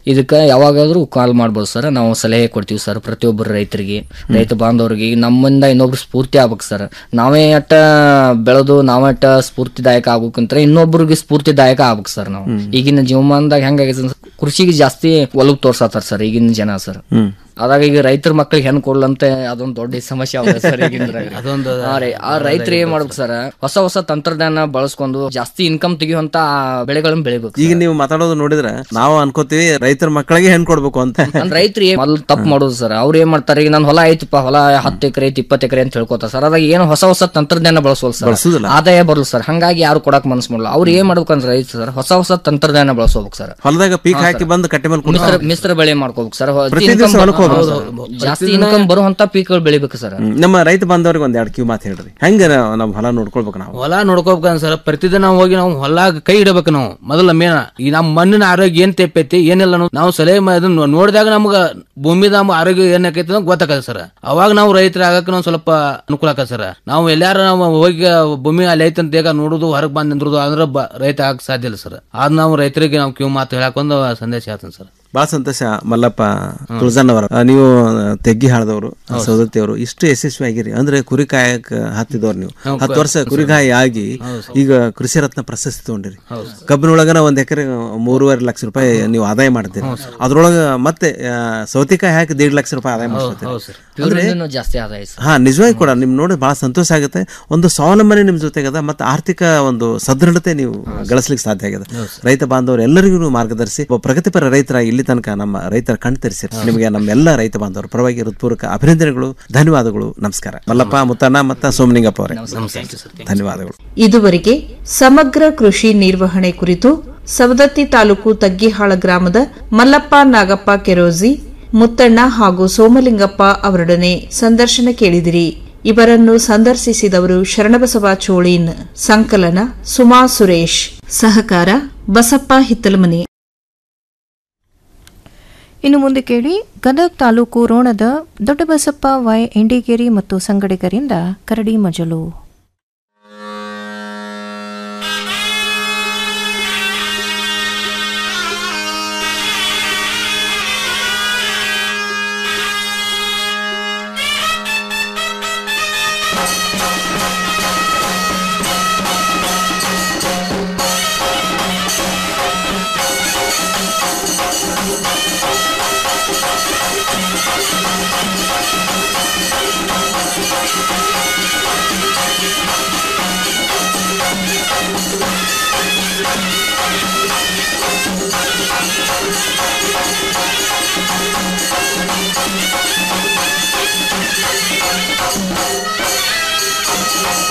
ಇದಕ್ಕೆ ಯಾವಾಗಾದ್ರೂ ಕಾಲ್ ಮಾಡ್ಬೋದು ಸರ್ ನಾವು ಸಲಹೆ ಕೊಡ್ತೀವಿ ಸರ್ ಪ್ರತಿಯೊಬ್ಬರು ರೈತರಿಗೆ ರೈತ ಬಾಂಧವರಿಗೆ ಈಗ ನಮ್ಮಿಂದ ಇನ್ನೊಬ್ರು ಸ್ಫೂರ್ತಿ ಆಗ್ಬೇಕು ಸರ್ ನಾವೇ ಅಟ್ಟ ಬೆಳೆದು ನಾವೇ ಅಟ್ಟ ಸ್ಫೂರ್ತಿದಾಯಕ ಆಗ್ಬೇಕಂದ್ರೆ ಇನ್ನೊಬ್ರಿಗೆ ಸ್ಫೂರ್ತಿದಾಯಕ ಆಗ್ಬೇಕು ಸರ್ ನಾವು ಈಗಿನ ಜೀವಮಾನದಾಗ ಹೆಂಗಾಗೈತೆ ಅಂದ್ರೆ ಕೃಷಿಗೆ ಜಾಸ್ತಿ ಒಲವು ತೋರ್ಸತ್ತಾರ ಸರ್ ಈಗಿನ ಜನ ಸರ್ ಹ್ಮ್ ಅದಾಗ ಈಗ ರೈತರ ಮಕ್ಳಿಗೆ ಹೆಣ್ ಕೊಡ್ಲಂತೆ ಅದೊಂದು ದೊಡ್ಡ ಸಮಸ್ಯೆ ಆಗಿದೆ ಸರ್ ಈಗಿಂದ್ರಾಗ. ಅದೊಂದು ಹಾ ರೀ ಆ ರೈತರು ಏನ್ ಮಾಡ್ಬೇಕು ಸರ್ ಹೊಸ ಹೊಸ ತಂತ್ರಜ್ಞಾನ ಬಳಸ್ಕೊಂಡು ಜಾಸ್ತಿ ಇನ್ಕಮ್ ತೆಗಿಯುವಂತ ಬೆಳೆಗಳನ್ನ ಬೆಳಿಬೇಕು ಈಗ ನೀವು ಮಾತಾಡೋದು ನೋಡಿದ್ರೆ ನಾವು ಅನ್ಕೋತೀವಿ ರೈತರ ಮಕ್ಕಳಿಗೆ ಹೆಣ್ ಕೊಡ್ಬೇಕು ಅಂತ ನನ್ ರೈತರು ಏನ್ ಮೊದಲು ತಪ್ಪು ಮಾಡೋದು ಸರ್ ಅವ್ರು ಏನ್ ಮಾಡ್ತಾರೆ ಈಗ ನನ್ ಹೊಲ ಐತಿಪ್ಪ ಹೊಲ ಹತ್ತು ಎಕರೆ ಐತಿ ಇಪ್ಪತ್ತು ಎಕರೆ ಅಂತ ಹೇಳ್ಕೊತಾರೆ ಸರ್ ಅದಾಗ ಏನು ಹೊಸ ಹೊಸ ತಂತ್ರಜ್ಞಾನ ಬಳಸೋಲ್ ಸರ್ ಬಳಸುದಿಲ್ಲ. ಆದಾಯ ಬರಲ್ಲ ಸರ್ ಹಂಗಾಗಿ ಯಾರು ಕೊಡಕ್ ಮನಸ್ ಮಾಡಲ್ಲ ಅವ್ರು ಏನ್ ಮಾಡ್ಬೇಕಂದ್ರೆ ರೈತ ಸರ್ ಹೊಸ ಹೊಸ ತಂತ್ರಜ್ಞಾನ ಬಳಸ್ಕೋಬೇಕು ಸರ್ ಹೊಲದಾಗ ಪೀಕ್ ಹಾಕಿ ಬಂದು ಕಟ್ಟೆ ಮೇಲೆ ಮಿಶ್ರ ಮಿಶ್ರ ಬೆಳೆ ಮಾಡ್ಕೋಬೇಕು ಸರ್ ಪ್ರತಿ ದಿವ್ಸ ಹೊಲಕ್ಕೆ ಹೋಗ್ಬೇಕು ಸರ್. ಜಾಸ್ತಿ ಇನ್ಕಮ್ ಬರುವಂತ ಪೀಕ್ಗಳು ಬೆಳಿಬೇಕು ಸರ್ ಹ್ಮ್. ನಮ್ಮ ರೈತ ಬಾಂಧವ್ರಿಗೆ ಒಂದ್ ಎರಡು ಕಿವಿ ಮಾತು ಹೇಳ್ರಿ ಹೆಂಗ ನಾವು ನಮ್ಮ ಹೊಲ ನೋಡ್ಕೊಳ್ಬೇಕು ನಾವು ಹೊಲ ನೋಡ್ಕೋಬೇಕಂದ್ರೆ ಸರ್ ಪ್ರತಿದಿನ ನಾವು ಹೋಗಿ ನಾವು ಹೊಲಾಗ ಕೈ ಇಡಬೇಕು ನಾವು ಮೊದಲ ಮೇನ ಈ ನಮ್ಮ ಮಣ್ಣಿನ ಆರೋಗ್ಯ ಏನ್ ತೆಪ್ಪೈತಿ ಏನಿಲ್ಲ ಅನ್ನೋದು ನಾವು ಸಲಹೆ ಮಾ- ಅದನ್ನ ನೋಡಿದಾಗ ನಮ್ಗ ಭೂಮಿದ ನಮ್ಮ ಆರೋಗ್ಯ ಏನಾಕೈತಿ ಅಂತ ಗೊತ್ತಾಗತ್ತೆ ಸರ್ ಅವಾಗ ನಾವು ರೈತರ ಆಗಕ್ಕೆ ನಾವು ಸ್ವಲ್ಪ ಅನುಕೂಲ ಆಕತ್ ಸರ್ ನಾವು ಎಲ್ಲಾರ ನಾವು ಹೋಗಿ ಭೂಮಿ ಅಲ್ಲಿ ಐತೆ ಅಂತ ಈಗ ನೋಡುದು ಹೊರಗೆ ಬಂದ್ ನಿಂದ್ರುದು ಅಂದ್ರೆ ಬ- ರೈತ ಆಗಕ್ ಸಾಧ್ಯ ಇಲ್ಲ ಸರ್ ಅದ್ ನಾವು ರೈತರಿಗೆ ನಾವು ಕಿವಿ ಮಾತು ಹೇಳಕೊಂದು ಸಂದೇಶ ಹೇಳ್ತೀನಿ ಸರ್ ಬಹಳ ಸಂತೋಷ ಮಲ್ಲಪ್ಪ ತುಳಜಣ್ಣವರ ಆ, ನೀವು ತೆಗ್ಗಿ ಹಾಳದವರು ಸೌದತ್ತಿಯವರು ಇಷ್ಟು ಯಶಸ್ವಿ ಆಗಿರಿ ಅಂದ್ರೆ ಕುರಿ ಕಾಯಕ್ ಹತ್ತಿದವ್ರು ನೀವು ಹತ್ತು ವರ್ಷ ಕುರಿಗಾಯಿ ಆಗಿ ಈಗ ಕೃಷಿ ರತ್ನ ಪ್ರಶಸ್ತಿ ತಗೊಂಡಿರಿ ಕಬ್ಬಿನೊಳಗನ ಒಂದ್ ಎಕರೆ ಮೂರುವರೆ ಲಕ್ಷ ರೂಪಾಯಿ ನೀವು ಆದಾಯ ಮಾಡ್ತೀರಿ ಅದ್ರೊಳಗ ಮತ್ತೆ ಆ, ಸೌತಿಕಾಯಿ ಹಾಕಿ ದೇಡ್ ಲಕ್ಷ ರೂಪಾಯಿ ಆದಾಯ ಮಾಡ್ತೀರಿ ಇವ್ರಿಂದನೂ ಜಾಸ್ತಿ ಆದಾಯ ಸರ್ ಹಾ ನಿಜವಾಗಿ ಕೂಡ ನಿಮ್ ನೋಡಿ ಬಹಳ ಸಂತೋಷ ಆಗುತ್ತೆ ಒಂದು ಸ್ವಾವಲಂಬನೆ ನಿಮ್ ಜೊತೆಗದ ಮತ್ತೆ ಆರ್ಥಿಕ ಒಂದು ಸದೃಢತೆ ನೀವು ಗಳಿಸ್ಲಿಕ್ಕೆ ಸಾಧ್ಯ ಆಗಿದೆ ರೈತ ಬಾಂಧವರು ಎಲ್ಲರಿಗೂ ನೀವು ಮಾರ್ಗದರ್ಶಿ ಒಬ್ಬ ಪ್ರಗತಿಪರ ರೈತರಾಗಿ ಇಲ್ಲಿ ತನಕ ನಮ್ಮ ರೈತರ ಕಣ್ ತರಿಸಿರಿ ನಿಮಗೆ ನಮ್ಮೆಲ್ಲ ರೈತ ಬಾಂಧವರ ಪರವಾಗಿ ಹೃತ್ಪೂರ್ವಕ ಅಭಿನಂದನೆಗಳು ಧನ್ಯವಾದಗಳು ನಮಸ್ಕಾರ ಮಲ್ಲಪ್ಪ ಮುತ್ತಣ್ಣ ಮತ್ತು ಸೋಮಲಿಂಗಪ್ಪ ಅವರೇ ಧನ್ಯವಾದಗಳು ಇದುವರೆಗೆ ಸಮಗ್ರ ಕೃಷಿ ನಿರ್ವಹಣೆ ಕುರಿತು ಸವದತ್ತಿ ತಾಲೂಕು ತಗ್ಗಿಹಾಳ ಗ್ರಾಮದ ಮಲ್ಲಪ್ಪ ನಾಗಪ್ಪ ಕೆರೋಜಿ ಮುತ್ತಣ್ಣ ಹಾಗೂ ಸೋಮಲಿಂಗಪ್ಪ ಅವರೊಡನೆ ಸಂದರ್ಶನ ಕೇಳಿದಿರಿ ಇವರನ್ನು ಸಂದರ್ಶಿಸಿದವರು ಶರಣಬಸವ ಚೋಳೀನ್ ಸಂಕಲನ ಸುಮಾ ಸುರೇಶ್ ಸಹಕಾರ ಬಸಪ್ಪ ಹಿತ್ತಲಮನೆ ಇನ್ನು ಮುಂದೆ ಕೇಳಿ ಗದಗ್ ತಾಲೂಕು ರೋಣದ ದೊಡ್ಡಬಸಪ್ಪ ವೈ ಎಂಡಿಗೇರಿ ಮತ್ತು ಸಂಗಡಿಗರಿಂದ ಕರಡಿ ಮಜಲು Thank you.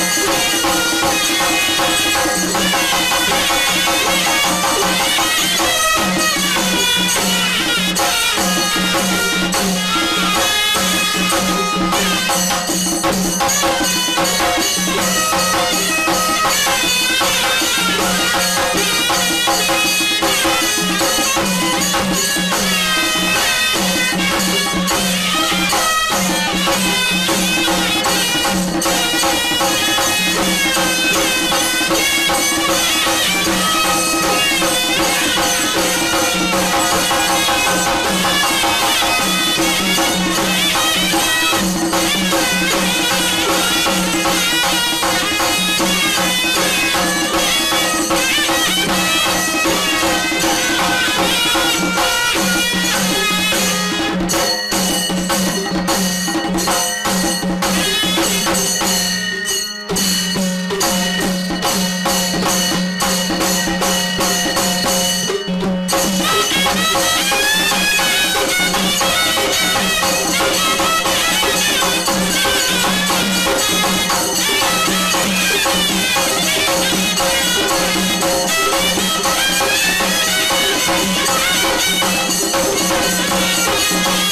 Thank you.